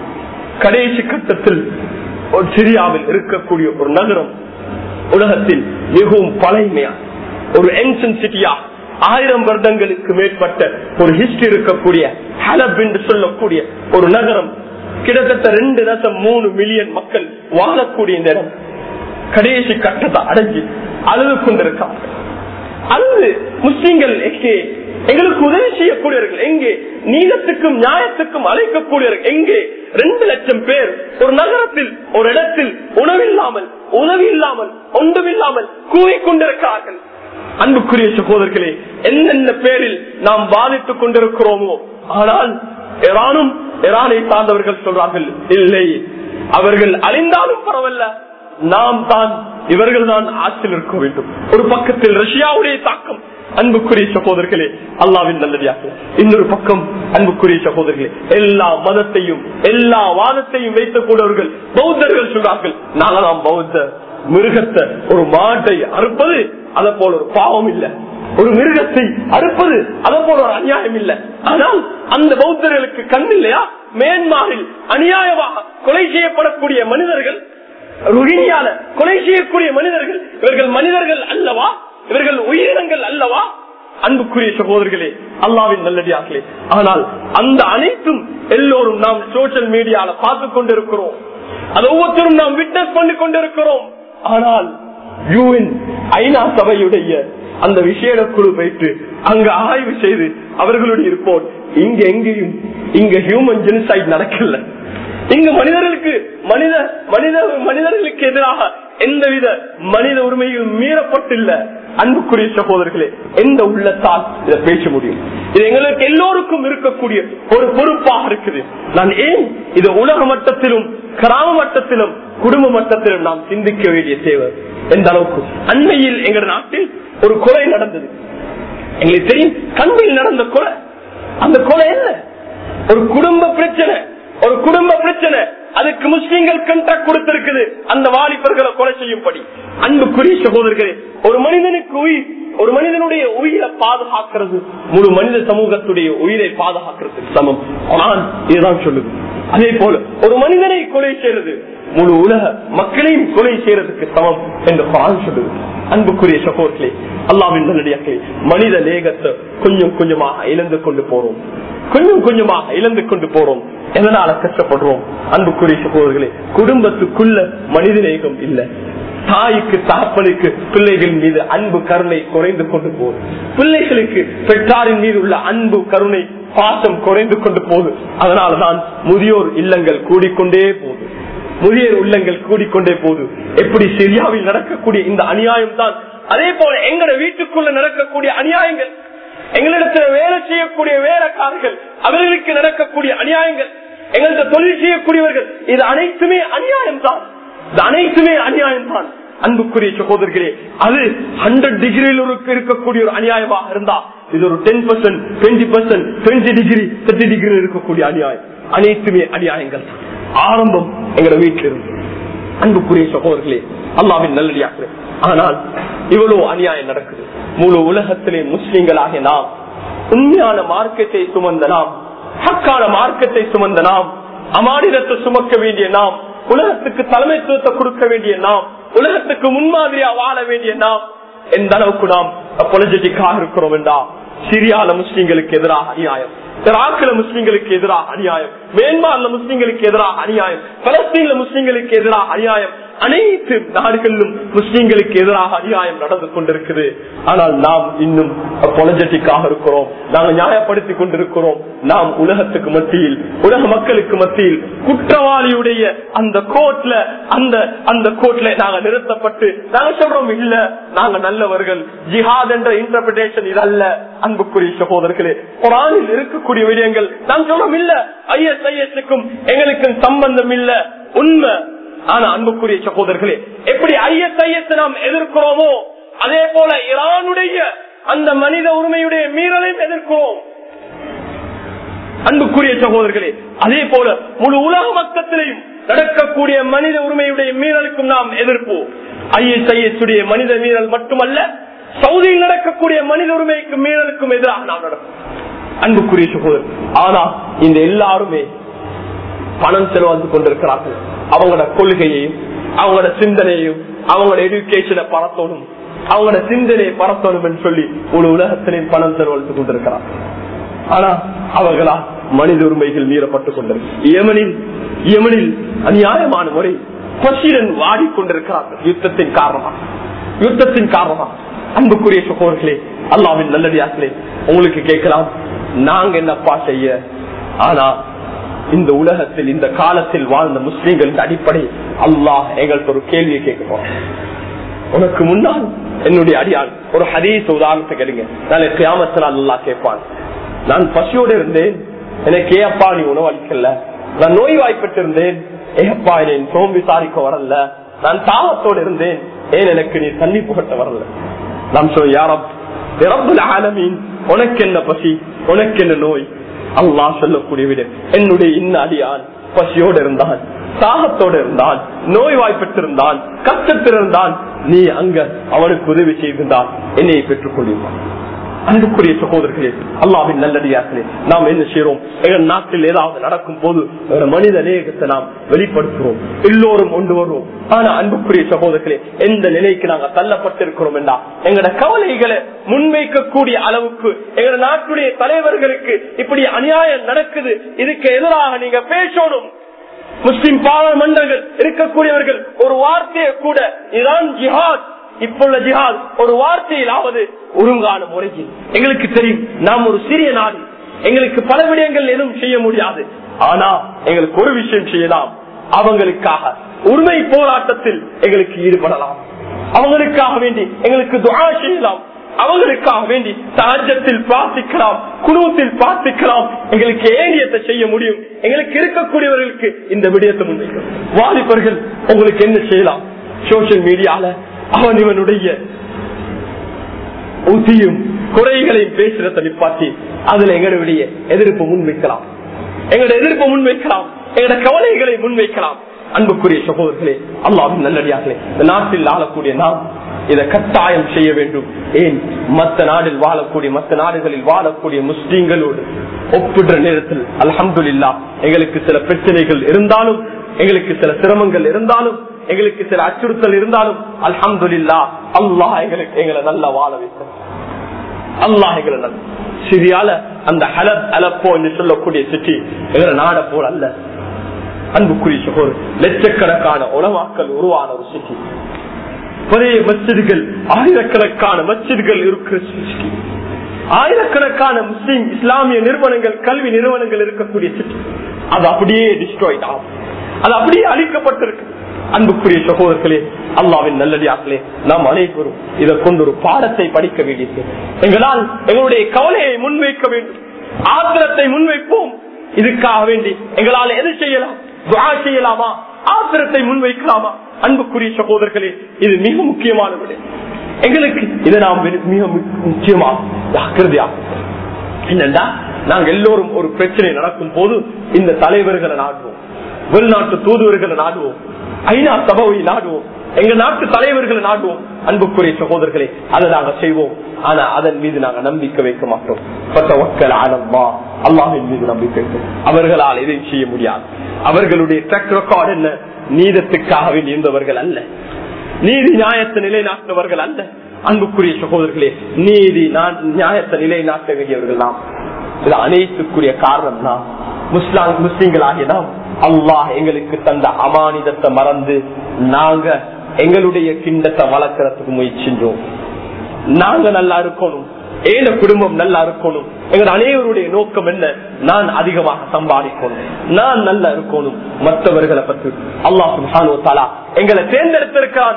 கடைசி கட்டத்தில் ஒரு சிரியாவில் இருக்கக்கூடிய ஒரு நகரம் உலகத்தில் மிகவும் பழைமையா ஒரு என்சன் சிட்டியா ஆயிரம் வருடங்களுக்கு மேற்பட்ட ஒரு ஹிஸ்டரி இருக்கக்கூடிய ஹலப் என்று சொல்லக்கூடிய ஒரு நகரம் கிட்டத்தட்ட ரெண்டு லட்சம் மூணு மில்லியன் மக்கள் வாழக்கூடிய இந்த இடம் கடைசி கட்டத்தை அடைஞ்சு அழுது கொண்டிருக்காங்க அழுது முஸ்லிம்கள் எங்கே எங்களுக்கு உதவி செய்யக்கூடியவர்கள் எங்கே நீதத்துக்கும் நியாயத்துக்கும் அழைக்கக்கூடியவர்கள் எங்கே ரெண்டு லட்சம் பேர் ஒரு நகரத்தில் ஒரு இடத்தில் உணவில்லாமல் உதவி இல்லாமல் ஒன்றுமில்லாமல் கூறிக்கொண்டிருக்கிறார்கள் அன்புக்குரிய சகோதரர்களே என்னென்ன பேரில் நாம் பாதித்துக் கொண்டிருக்கிறோமோ ஆனால் இரானும் இரானை சார்ந்தவர்கள் சொல்றார்கள் இல்லை அவர்கள் அழிந்தாலும் பரவாயில்ல நாம் தான் இவர்கள் தான் ஆட்சியில் இருக்க வேண்டும் ஒரு பக்கத்தில் ரஷ்யாவுடைய தாக்கம் அன்புக்குரிய சகோதரர்களே அல்லாவின் நல்லடியாக இன்னொரு பக்கம் அன்புக்குரிய சகோதரர்களே எல்லா மதத்தையும் எல்லா வாதத்தையும் வைத்துக் கூடவர்கள் பௌத்தர்கள் சொல்றார்கள் நாங்களாம் பௌத்த மிருகத்தை ஒரு மாட்டை அறுப்பது அதை போல ஒரு பாவம் இல்ல ஒரு மிருகத்தை அறுப்பது அதை போல ஒரு அநியாயம் இல்ல ஆனால் அந்த பௌத்தர்களுக்கு கண் இல்லையா மேன்மாரில் அநியாயமாக கொலை செய்யப்படக்கூடிய மனிதர்கள் ருகிணியால கொலை செய்யக்கூடிய மனிதர்கள் இவர்கள் மனிதர்கள் அல்லவா இவர்கள் உயிரினங்கள் அல்லவா அன்புக்குரிய சகோதரர்களே அல்லாவின் நல்லடியார்களே ஆனால் அந்த அனைத்தும் எல்லோரும் நாம் சோசியல் மீடியால பார்த்து கொண்டிருக்கிறோம் அது ஒவ்வொருத்தரும் நாம் விட்னஸ் பண்ணி கொண்டிருக்கிறோம் ஆனால் யூஎன் ஐநா சபையுடைய அந்த விஷய குழு போயிட்டு அங்க ஆய்வு செய்து அவர்களுடைய ரிப்போர்ட் இங்க எங்கேயும் இங்க ஹியூமன் ஜெனிசைட் நடக்கல இங்க மனிதர்களுக்கு மனித மனித மனிதர்களுக்கு எதிராக எந்தவித மனித உரிமையும் மீறப்பட்டில்ல அன்புக்குரிய சகோதரர்களே எந்த உள்ளத்தால் இதை பேச முடியும் இது எங்களுக்கு எல்லோருக்கும் இருக்கக்கூடிய ஒரு பொறுப்பாக இருக்குது நான் ஏன் இது உலக மட்டத்திலும் கிராம மட்டத்திலும் குடும்ப மட்டத்திலும் நாம் சிந்திக்க வேண்டிய தேவை எந்த அளவுக்கு அண்மையில் எங்கள் நாட்டில் ஒரு கொலை நடந்தது எங்களுக்கு தெரியும் கண்பில் நடந்த கொலை அந்த கொலை என்ன ஒரு குடும்ப பிரச்சனை ஒரு குடும்ப பிரச்சனை அதுக்கு முஸ்லீம்கள் கண்ட்ராக்ட் கொடுத்திருக்குது அந்த வாலிபர்களை கொலை செய்யும்படி அன்புக்குரிய சகோதரர்களே ஒரு மனிதனுக்கு உயிர் ஒரு மனிதனுடைய உயிரை பாதுகாக்கிறது முழு மனித சமூகத்துடைய உயிரை பாதுகாக்கிறதுக்கு சமம் குரான் இதுதான் சொல்லுது அதே போல ஒரு மனிதனை கொலை செய்யறது முழு உலக மக்களையும் கொலை செய்யறதுக்கு சமம் என்று குரான் சொல்லுது அன்புக்குரிய சகோதரர்களே அல்லாவின் நல்லடியாக்களே மனித லேகத்தை கொஞ்சம் கொஞ்சமாக இழந்து கொண்டு போறோம் கொஞ்சம் கொஞ்சமாக இழந்து கொண்டு போறோம் எதனால கஷ்டப்படுறோம் அன்புக்குரிய சகோதரர்களே குடும்பத்துக்குள்ள மனித நேகம் இல்ல தாய்க்கு தகப்பனுக்கு பிள்ளைகள் மீது அன்பு கருணை குறைந்து கொண்டு போகுது பிள்ளைகளுக்கு பெற்றாரின் மீது உள்ள அன்பு கருணை பாசம் குறைந்து கொண்டு போகுது அதனாலதான் முதியோர் இல்லங்கள் கூடிக்கொண்டே போகுது முதியோர் உள்ளங்கள் கூடிக்கொண்டே போகுது எப்படி சிரியாவில் நடக்கக்கூடிய இந்த அநியாயம் தான் அதே போல எங்கட வீட்டுக்குள்ள நடக்கக்கூடிய அநியாயங்கள் எங்களிடத்துல வேலை செய்யக்கூடிய வேலைக்காரர்கள் அவர்களுக்கு நடக்கக்கூடிய அநியாயங்கள் எங்கள்கிட்ட தொழில் செய்யக்கூடியவர்கள் இது அனைத்துமே அநியாயம் தான் இது அனைத்துமே அநியாயம் தான் அன்புக்குரிய சகோதரர்களே அது ஹண்ட்ரட் டிகிரியில் இருக்கக்கூடிய ஒரு அநியாயமாக இருந்தா இது ஒரு ten percent twenty percent twenty degree thirty degree இருக்கக்கூடிய அநியாயம் அனைத்துமே அநியாயங்கள் ஆரம்பம் எங்களோட வீட்டில் இருந்து அன்புக்குரிய சகோதரர்களே அல்லாவின் நல்லடியாக்குறேன் ஆனால் இவ்வளவு அநியாயம் நடக்குது முழு உலகத்திலே முஸ்லிம்களாக நாம் உண்மையான மார்க்கத்தை சுமந்த நாம் ஹக்கான மார்க்கத்தை சுமந்த நாம் அமானிதத்தை சுமக்க வேண்டிய நாம் உலகத்துக்கு தலைமைத்துவத்தை கொடுக்க வேண்டிய நாம் உலகத்துக்கு முன்மாதிரியா வாழ வேண்டிய நாம் எந்த அளவுக்கு நாம் பொலிட்டிக்காக இருக்கிறோம் என்றா சிரியால முஸ்லிம்களுக்கு எதிராக அநியாயம் ஈராக்கில முஸ்லிம்களுக்கு எதிராக அநியாயம் மியான்மர்ல முஸ்லிம்களுக்கு எதிராக அநியாயம் பலஸ்தீன்ல முஸ்லிம்களுக்கு எதிராக அநியாயம் அனைத்து நாடுகளிலும் முஸ்லிம்களுக்கு எதிராக அநியாயம் நடந்து கொண்டிருக்குது ஆனால் நாம் இன்னும் பொலஜெட்டிக்காக இருக்கிறோம் நாங்கள் நியாயப்படுத்திக் கொண்டிருக்கிறோம் நாம் உலகத்துக்கு மத்தியில் உலக மக்களுக்கு மத்தியில் குற்றவாளியுடைய அந்த கோட்ல அந்த அந்த கோட்ல நாங்க நிறுத்தப்பட்டு நாங்க சொல்றோம் இல்ல நாங்க நல்லவர்கள் ஜிஹாத் என்ற இன்டர்பிரேஷன் இதல்ல அன்புக்குரிய சகோதரர்களே குரானில் இருக்கக்கூடிய விடயங்கள் நாம் சொல்றோம் இல்ல ஐஎஸ்ஐஎஸ்க்கும் எங்களுக்கும் சம்பந்தம் இல்ல உண்மை ஆனா அன்புக்குரிய சகோதரர்களே எப்படி ஐஎஸ்ஐஎஸ் நாம் எதிர்க்கிறோமோ அதே போல ஈரானுடைய அந்த மனித உரிமையுடைய மீறலையும் எதிர்க்கிறோம் அன்புக்குரிய சகோதரர்களே அதே போல முழு உலக மக்கத்திலையும் நடக்கக்கூடிய மனித உரிமையுடைய மீறலுக்கும் நாம் எதிர்ப்போம் ஐஎஸ்ஐஎஸ் உடைய மனித மீறல் மட்டுமல்ல சவுதியில் நடக்கக்கூடிய மனித உரிமைக்கு மீறலுக்கும் எதிராக நாம் நடக்கும் அன்புக்குரிய சகோதரர் ஆனா இந்த எல்லாருமே பணம் செலவழித்து கொண்டிருக்கிறார்கள் அவங்களோட கொள்கையையும் அவங்களோட சிந்தனையையும் அவங்களோட எஜுகேஷனை பரத்தணும் அவங்களோட சிந்தனையை பரத்தணும் சொல்லி ஒரு உலகத்திலையும் பணம் செலவழித்துக் கொண்டிருக்கிறார் ஆனா அவர்களா மனித உரிமைகள் மீறப்பட்டுக் கொண்டிருக்கு யமனில் யமனில் அநியாயமான முறை பசிரன் வாடிக்கொண்டிருக்கிறார்கள் யுத்தத்தின் காரணமாக யுத்தத்தின் காரணமாக அன்புக்குரிய சகோதரர்களே அல்லாவின் நல்லடியார்களே உங்களுக்கு கேட்கலாம் நாங்க என்னப்பா செய்ய ஆனா இந்த உலகத்தில் இந்த காலத்தில் வாழ்ந்த முஸ்லீம்களின் அடிப்படை அல்லாஹ் எங்கள்கிட்ட ஒரு கேள்வியை கேட்க போறோம் உனக்கு முன்னால் என்னுடைய அடியான் ஒரு ஹதீஸ் உதாரணத்தை கேளுங்க நாளை கியாமத்தில் அல்லா கேட்பான் நான் பசியோடு இருந்தேன் எனக்கு ஏப்பா நீ உணவு அளிக்கல நான் நோய் வாய்ப்பட்டு இருந்தேன் ஏப்பா என்னை சோம் விசாரிக்க வரல நான் தாகத்தோடு இருந்தேன் ஏன் எனக்கு நீ தண்ணி புகட்ட வரல நாம் சொல்ல யாரம் ஆலமீன் உனக்கு என்ன பசி உனக்கு என்ன நோய் அல்லா சொல்லக்கூடிய விட என்னுடைய இன்ன அடியான் பசியோடு இருந்தான் தாகத்தோடு இருந்தான் நோய் வாய்ப்பட்டிருந்தான் கஷ்டத்திருந்தான் நீ அங்க அவனுக்கு உதவி செய்திருந்தான் என்னை பெற்றுக் கொள்ளிருந்தான் அன்புக்குரிய சகோதரர்களே அல்லாவின் நல்லடியார்களே நாம் என்ன செய்யறோம் எங்கள் நாட்டில் ஏதாவது நடக்கும் போது ஒரு மனித நேகத்தை நாம் வெளிப்படுத்துறோம் எல்லோரும் கொண்டு வருவோம் ஆனா அன்புக்குரிய சகோதரர்களே எந்த நிலைக்கு நாங்க தள்ளப்பட்டிருக்கிறோம் என்றா எங்களோட கவலைகளை முன்வைக்கக்கூடிய அளவுக்கு எங்களோட நாட்டுடைய தலைவர்களுக்கு இப்படி அநியாயம் நடக்குது இதுக்கு எதிராக நீங்க பேசணும் முஸ்லிம் பாராளுமன்றங்கள் இருக்கக்கூடியவர்கள் ஒரு வார்த்தையை கூட இதான் ஜிஹாத் இப்போள்ள ஜிஹாத் ஒரு வார்த்தையிலாவது ஒழுங்கான முறையில் எங்களுக்கு தெரியும் நாம் ஒரு சிறிய நாடு எங்களுக்கு பல விடயங்கள் எதுவும் செய்ய முடியாது ஆனா எங்களுக்கு ஒரு விஷயம் செய்யலாம் அவங்களுக்காக உரிமை போராட்டத்தில் எங்களுக்கு ஈடுபடலாம் அவங்களுக்காக வேண்டி எங்களுக்கு துவா செய்யலாம் அவங்களுக்காக வேண்டி தாஜத்தில் பிரார்த்திக்கலாம் குழுவத்தில் பிரார்த்திக்கலாம் எங்களுக்கு ஏனியத்தை செய்ய முடியும் எங்களுக்கு இருக்கக்கூடியவர்களுக்கு இந்த விடயத்தை முன்வைக்கும் வாலிபர்கள் உங்களுக்கு என்ன செய்யலாம் சோசியல் மீடியால அவன் இவனுடைய உத்தியும் குறைகளையும் பேசுறத நிப்பாட்டி அதுல எங்களுடைய எதிர்ப்பு முன்வைக்கலாம் எங்களோட எதிர்ப்பு முன்வைக்கலாம் எங்களோட கவலைகளை முன்வைக்கலாம் அன்புக்குரிய சகோதரர்களே அல்லாவின் நல்லடியார்களே இந்த நாட்டில் ஆளக்கூடிய நாம் இதை கட்டாயம் செய்ய வேண்டும் ஏன் மத்த நாடில் வாழக்கூடிய மத்த நாடுகளில் வாழக்கூடிய முஸ்லீம்களோடு ஒப்பிடுற நேரத்தில் அல்ஹம்துல்லா எங்களுக்கு சில பிரச்சனைகள் இருந்தாலும் எங்களுக்கு சில சிரமங்கள் இருந்தாலும் எங்களுக்கு சில அச்சுறுத்தல் இருந்தாலும் அல்ஹம்துல்லா அல்லாஹ் எங்களுக்கு எங்களை நல்லா வாழ வைக்கும் அல்லாஹ் எங்களை நல்ல சிரியால அந்த ஹலப் அலப்போ என்று சொல்லக்கூடிய சிட்டி எங்களை நாட போல் அல்ல அன்புக்குரிய சகோர் லட்சக்கணக்கான உணவாக்கள் உருவான ஒரு சிட்டி பெரிய மஸ்ஜிதுகள் ஆயிரக்கணக்கான மஸ்ஜிதுகள் இருக்கிற சிட்டி ஆயிரக்கணக்கான முஸ்லீம் இஸ்லாமிய நிறுவனங்கள் கல்வி நிறுவனங்கள் இருக்கக்கூடிய சிட்டி அது அப்படியே டிஸ்ட்ராய்ட் ஆகும் அது அப்படியே அழிக்கப்பட்டிருக்கு அன்புக்குரிய சகோதரர்களே அல்லாவின் நல்லடியார்களே நாம் அனைவரும் இதை கொண்டு ஒரு பாடத்தை படிக்க வேண்டியது எங்களால் எங்களுடைய கவலையை முன்வைக்க வேண்டும் ஆத்திரத்தை முன்வைப்போம் இதுக்காக வேண்டி எங்களால் எது செய்யலாம் துவா செய்யலாமா ஆத்திரத்தை முன்வைக்கலாமா அன்புக்குரிய சகோதரர்களே இது மிக முக்கியமான விட எங்களுக்கு இதை நாம் மிக முக்கியமா ஜாக்கிரதையா என்னண்டா நாங்க எல்லோரும் ஒரு பிரச்சனை நடக்கும் போது இந்த தலைவர்களை நாடுவோம் வெளிநாட்டு தூதுவர்களை நாடுவோம் ஐநா சபையை நாடுவோம் எங்க நாட்டு தலைவர்களை நாடுவோம் அன்புக்குரிய சகோதரர்களே அதை நாங்க செய்வோம் ஆனா அதன் மீது நாங்க நம்பிக்கை வைக்க மாட்டோம் அல்லாஹின் மீது நம்பிக்கை வைக்கும் அவர்களால் எதையும் செய்ய முடியாது அவர்களுடைய ட்ராக் ரெக்கார்டு என்ன நீதத்துக்காக வேண்டியவர்கள் அல்ல நீதி நியாயத்தை நிலைநாட்டினவர்கள் அல்ல அன்புக்குரிய சகோதரர்களே நீதி நியாயத்தை நிலைநாட்ட வேண்டியவர்கள் நாம் இது அனைத்துக்குரிய காரணம் நாம் முஸ்லாம் முஸ்லிம்களாகிய நாம் அல்லாஹ் எங்களுக்கு தந்த அமானிதத்தை மறந்து நாங்க எங்களுடைய கிண்டத்தை வளர்க்கறதுக்கு முயற்சின்றோம் நாங்க நல்லா இருக்கணும் ஏழ குடும்பம் நல்லா இருக்கணும் எங்கள் அனைவருடைய நோக்கம் என்ன நான் அதிகமாக சம்பாதிக்கணும் நான் நல்லா இருக்கணும் மற்றவர்களை பற்றி அல்லாஹ் சுஹானு தாலா எங்களை தேர்ந்தெடுத்திருக்கான்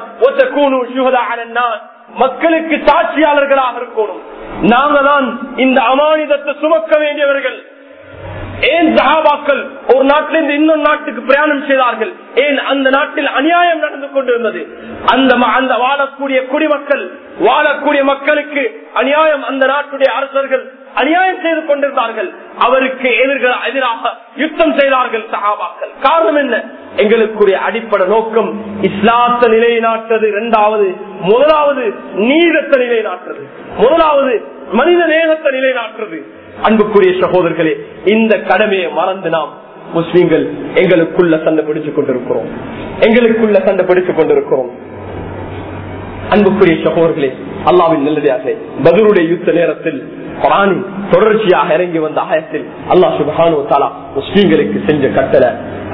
மக்களுக்கு சாட்சியாளர்களாக இருக்கணும் நாங்க தான் இந்த அமானிதத்தை சுமக்க வேண்டியவர்கள் ஏன் சகாபாக்கள் ஒரு நாட்டிலிருந்து இன்னொரு நாட்டுக்கு பிரயாணம் செய்தார்கள் ஏன் அந்த நாட்டில் அநியாயம் நடந்து கொண்டிருந்தது அந்த அந்த வாழக்கூடிய குடிமக்கள் வாழக்கூடிய மக்களுக்கு அநியாயம் அந்த நாட்டுடைய அரசர்கள் அநியாயம் செய்து கொண்டிருந்தார்கள் அவருக்கு எதிர்கள் எதிராக யுத்தம் செய்தார்கள் சகாபாக்கள் காரணம் என்ன எங்களுக்குரிய அடிப்படை நோக்கம் இஸ்லாத்த நிலைநாட்டது இரண்டாவது முதலாவது நீதத்தை நிலைநாட்டுறது முதலாவது மனித நேகத்தை நிலைநாட்டுறது அன்புக்குரிய சகோதரர்களே இந்த கடமையை மறந்து நாம் முஸ்லீம்கள் எங்களுக்குள்ள சண்டை பிடிச்சுக் கொண்டிருக்கிறோம் எங்களுக்குள்ள சண்டை பிடிச்சுக் கொண்டிருக்கிறோம் அன்புக்குரிய சகோதரர்களே அல்லாவின் நல்லதாகவே பதிலுடைய யுத்த நேரத்தில் குரானின் தொடர்ச்சியாக இறங்கி வந்த ஆயத்தில் அல்லாஹ் சுபஹானு தாலா முஸ்லீம்களுக்கு செஞ்ச கட்டளை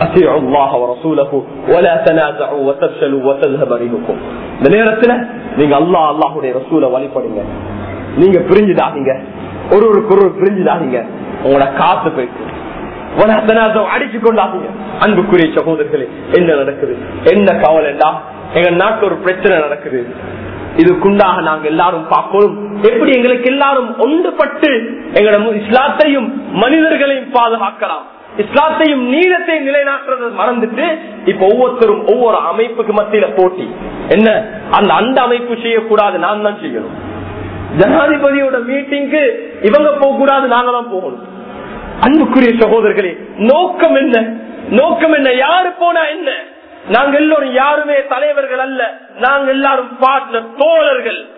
இந்த நேரத்துல நீங்க அல்லாஹ் அல்லாஹுடைய ரசூலை வழிபடுங்க நீங்க பிரிஞ்சுதாதீங்க ஒரு ஒரு குரல் பிரிஞ்சுதாதீங்க உங்களோட காத்து போயிட்டு அடிச்சு கொண்டாதீங்க அன்புக்குரிய சகோதரர்களே என்ன நடக்குது என்ன கவலைண்டா எங்க நாட்டுல ஒரு பிரச்சனை நடக்குது இதுக்குண்டாக நாங்க எல்லாரும் பார்க்கணும் எப்படி எங்களுக்கு எல்லாரும் ஒன்றுபட்டு எங்களோட இஸ்லாத்தையும் மனிதர்களையும் பாதுகாக்கலாம் இஸ்லாத்தையும் நீளத்தையும் நிலைநாட்டுறதை மறந்துட்டு இப்ப ஒவ்வொருத்தரும் ஒவ்வொரு அமைப்புக்கு மத்தியில போட்டி என்ன அந்த அந்த அமைப்பு செய்யக்கூடாது நான் தான் செய்யணும் ஜனாதிபதியோட மீட்டிங்க்கு இவங்க போக கூடாது நாங்க தான் போகணும் அன்புக்குரிய சகோதரர்களே நோக்கம் என்ன நோக்கம் என்ன யாரு போனா என்ன நாங்க எல்லோரும் யாருமே தலைவர்கள் அல்ல நாங்க எல்லாரும் பார்ட்னர் தோழர்கள்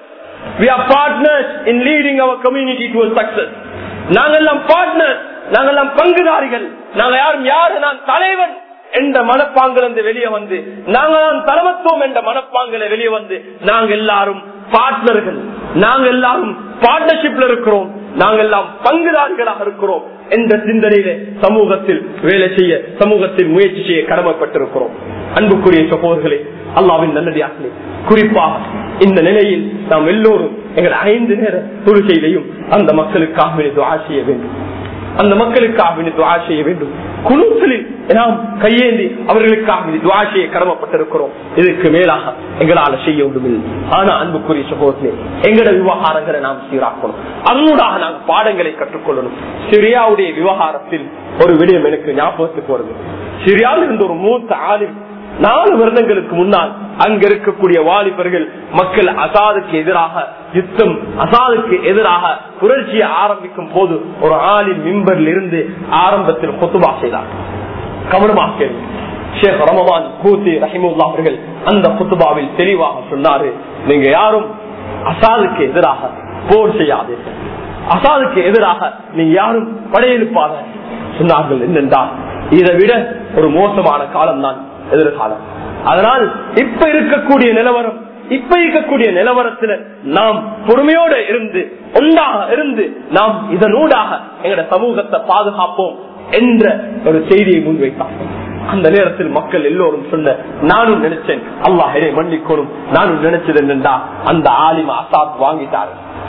we are partners in leading our community to a success நாங்கெல்லாம் பார்ட்னர் நாங்கெல்லாம் பங்குதாரிகள் நாங்க யாரும் யாரு நான் தலைவன் என்ற மனப்பாங்கிலிருந்து வெளியே வந்து நாங்கள் தலைமத்துவம் என்ற மனப்பாங்கில வெளியே வந்து நாங்க எல்லாரும் பார்ட்னர்கள் நாங்க எல்லாரும் பார்ட்னர்ஷிப்ல இருக்கிறோம் நாங்க எல்லாம் பங்குதாரிகளாக இருக்கிறோம் என்ற சிந்தனையில சமூகத்தில் வேலை செய்ய சமூகத்தில் முயற்சி செய்ய கடமைப்பட்டிருக்கிறோம் அன்புக்குரிய சகோதரர்களே அல்லாவின் நல்லடியார்களே குறிப்பாக இந்த நிலையில் நாம் எல்லோரும் எங்கள் ஐந்து நேர தொழுகையிலையும் அந்த மக்களுக்காக வேண்டி துஆ செய்ய வேண்டும் அந்த மக்களுக்காக வேண்டி துஆ செய்ய வேண்டும் குழுக்களில் நாம் கையேந்தி அவர்களுக்காக வேண்டி துஆ செய்ய கடமைப்பட்டிருக்கிறோம் இதுக்கு மேலாக எங்களால செய்ய ஒன்றுமில்லை ஆனா அன்புக்குரிய சகோதரே எங்கட விவகாரங்களை நாம் சீராக்கணும் அதனூடாக நாம் பாடங்களை கற்றுக்கொள்ளணும் சிரியாவுடைய விவகாரத்தில் ஒரு விடயம் எனக்கு ஞாபகத்துக்கு வருது சிரியாவில் இருந்த ஒரு மூத்த ஆலிம் நாலு வருடங்களுக்கு முன்னால் அங்க இருக்கக்கூடிய வாலிபர்கள் மக்கள் அசாதுக்கு எதிராக யுத்தம் அசாதுக்கு எதிராக புரட்சியை ஆரம்பிக்கும் போது ஒரு ஆளின் மிம்பரில் இருந்து ஆரம்பத்தில் கொத்துபா செய்தார் கவனமாக கேள்வி ஷேக் ரமவான் கூத்தி ரஹிமுல்லா அவர்கள் அந்த குத்துபாவில் தெளிவாக சொன்னாரு நீங்க யாரும் அசாதுக்கு எதிராக போர் செய்யாதீர்கள் அசாதுக்கு எதிராக நீங்க யாரும் படையெடுப்பாத சொன்னார்கள் என்னென்றால் இதை விட ஒரு மோசமான காலம் தான் எதிர்காலம் அதனால் இப்ப இருக்கக்கூடிய நிலவரம் இப்ப இருக்கக்கூடிய நிலவரத்துல நாம் பொறுமையோடு இருந்து ஒன்றாக இருந்து நாம் இதனூடாக எங்கட சமூகத்தை பாதுகாப்போம் என்ற ஒரு செய்தியை முன்வைத்தார் அந்த நேரத்தில் மக்கள் எல்லோரும் சொன்ன நானும் நினைச்சேன் அல்லாஹ் என்னை மன்னிக்கணும் நானும் நினைச்சது என்னண்டா அந்த ஆலிம அசாத் வாங்கிட்டாரு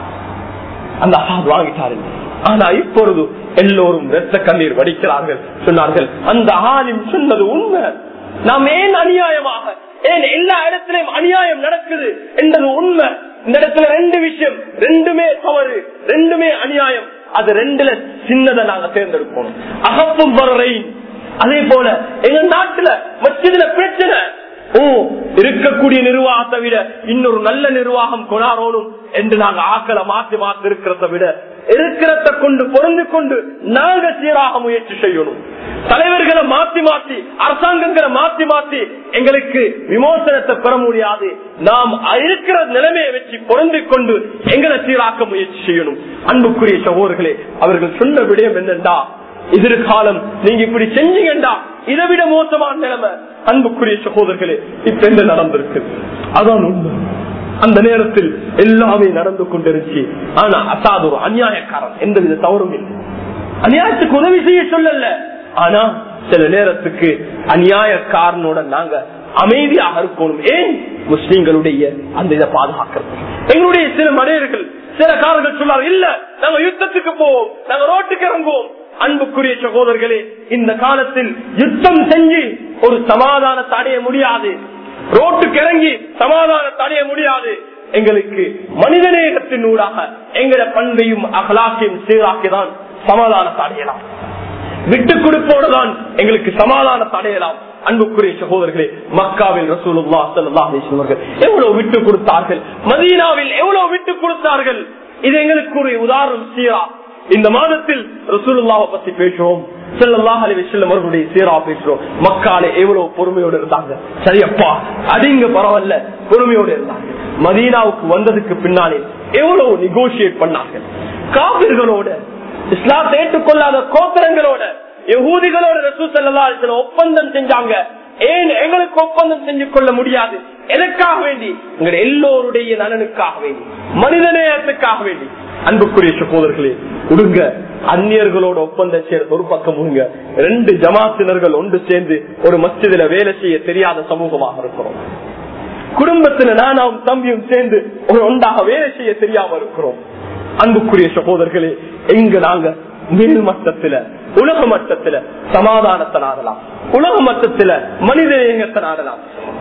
அந்த அசாத் வாங்கிட்டாரு ஆனா இப்பொழுது எல்லோரும் ரத்த கண்ணீர் வடிக்கிறார்கள் சொன்னார்கள் அந்த ஆலிம் சொன்னது உண்மை நாம் ஏன் அநியாயமாக ஏன் எல்லா இடத்திலையும் அநியாயம் நடக்குது என்றது உண்மை இந்த இடத்துல ரெண்டு விஷயம் ரெண்டுமே தவறு ரெண்டுமே அநியாயம் அது ரெண்டுல சின்னதை நாங்க தேர்ந்தெடுக்கணும் அகப்பும் வரை அதே போல எங்க நாட்டுல மற்றதுல பிரச்சனை ஓ இருக்கக்கூடிய நிர்வாகத்தை விட இன்னொரு நல்ல நிர்வாகம் கொண்டாடணும் என்று நாங்க ஆக்களை மாற்றி மாற்றி இருக்கிறத விட இருக்கிறத கொண்டு பொருந்து கொண்டு நாங்க சீராக முயற்சி செய்யணும் தலைவர்களை மாத்தி மாத்தி அரசாங்கங்களை மாத்தி மாத்தி எங்களுக்கு விமோசனத்தை பெற முடியாது நாம் இருக்கிற நிலைமையை வச்சு பொருந்தி கொண்டு எங்களை சீராக்க முயற்சி செய்யணும் அன்புக்குரிய சகோதரர்களே அவர்கள் சொன்ன விடயம் என்னென்றா எதிர்காலம் நீங்க இப்படி செஞ்சீங்கண்டா இதை விட மோசமான நிலைமை அன்புக்குரிய சகோதரர்களே இப்ப என்ன நடந்திருக்கு அதான் உண்மை அந்த நேரத்தில் எல்லாமே நடந்து கொண்டிருச்சு ஆனா அசாத் ஒரு அநியாயக்காரன் எந்தவித தவறும் இல்லை அநியாயத்துக்கு உதவி செய்ய சொல்லல ஆனா சில நேரத்துக்கு அநியாயக்காரனோட நாங்க அமைதியாக இருக்கணும் ஏன் முஸ்லீம்களுடைய அந்த இதை பாதுகாக்கிறது எங்களுடைய சில மனிதர்கள் சில காரர்கள் சொல்லார் இல்ல நாங்க யுத்தத்துக்கு போவோம் நாங்க ரோட்டுக்கு இறங்குவோம் அன்புக்குரிய சகோதரர்களே இந்த காலத்தில் யுத்தம் செஞ்சு ஒரு சமாதானத்தை அடைய முடியாது ரோட்டுக்கு இறங்கி சமாதானத்தை அடைய முடியாது எங்களுக்கு மனிதநேகத்தின் ஊடாக எங்கட பண்பையும் அகலாக்கையும் சீராக்கிதான் சமாதானத்தை அடையலாம் விட்டு கொடுப்போடு தான் எங்களுக்கு சமாதானத்தை அடையலாம் அன்புக்குரிய சகோதரர்களே மக்காவில் ரசூலுல்லா ஸல்லல்லாஹு அலைஹி வஸல்லம் எவ்வளவு விட்டு கொடுத்தார்கள் மதீனாவில் எவ்வளவு விட்டு கொடுத்தார்கள் இது எங்களுக்கு ஒரு உதாரணம் சீரா இந்த மாதத்தில் ரசூலுல்லாவை பத்தி பேசுறோம் செல்லல்லாஹ் அலி வசல்லம் அவர்களுடைய சீரா பேசுறோம் மக்காலே எவ்வளவு பொறுமையோடு இருந்தாங்க சரியப்பா அடிங்க பரவாயில்ல பொறுமையோடு இருந்தாங்க மதீனாவுக்கு வந்ததுக்கு பின்னாலே எவ்வளவு நெகோசியேட் பண்ணார்கள் காவிர்களோட இஸ்லாத்தை ஏற்றுக்கொள்ளாத கோத்திரங்களோட யகூதிகளோட ரசூ செல்லல்லா ஒப்பந்தம் செஞ்சாங்க ஏன் எங்களுக்கு ஒப்பந்தம் செஞ்சு கொள்ள முடியாது எதற்காக வேண்டி உங்களுடைய எல்லோருடைய நலனுக்காக வேண்டி மனிதநேயத்துக்காக வேண்டி அன்புக்குரிய சகோதரர்களே உடுங்க அந்நியர்களோட ஒப்பந்தம் சேர்த்து ஒரு பக்கம் உங்க ரெண்டு ஜமாத்தினர்கள் ஒன்று சேர்ந்து ஒரு மஸ்ஜிதில வேலை செய்ய தெரியாத சமூகமாக இருக்கிறோம் குடும்பத்துல நானும் தம்பியும் சேர்ந்து ஒரு ஒன்றாக வேலை செய்ய தெரியாம இருக்கிறோம் அன்புக்குரிய சகோதரர்களே எங்க நாங்க மேல் மட்டத்துல உலக மட்டத்துல சமாதானத்தை நாடலாம் உலக மட்டத்துல மனித நேயத்தை நாடலாம்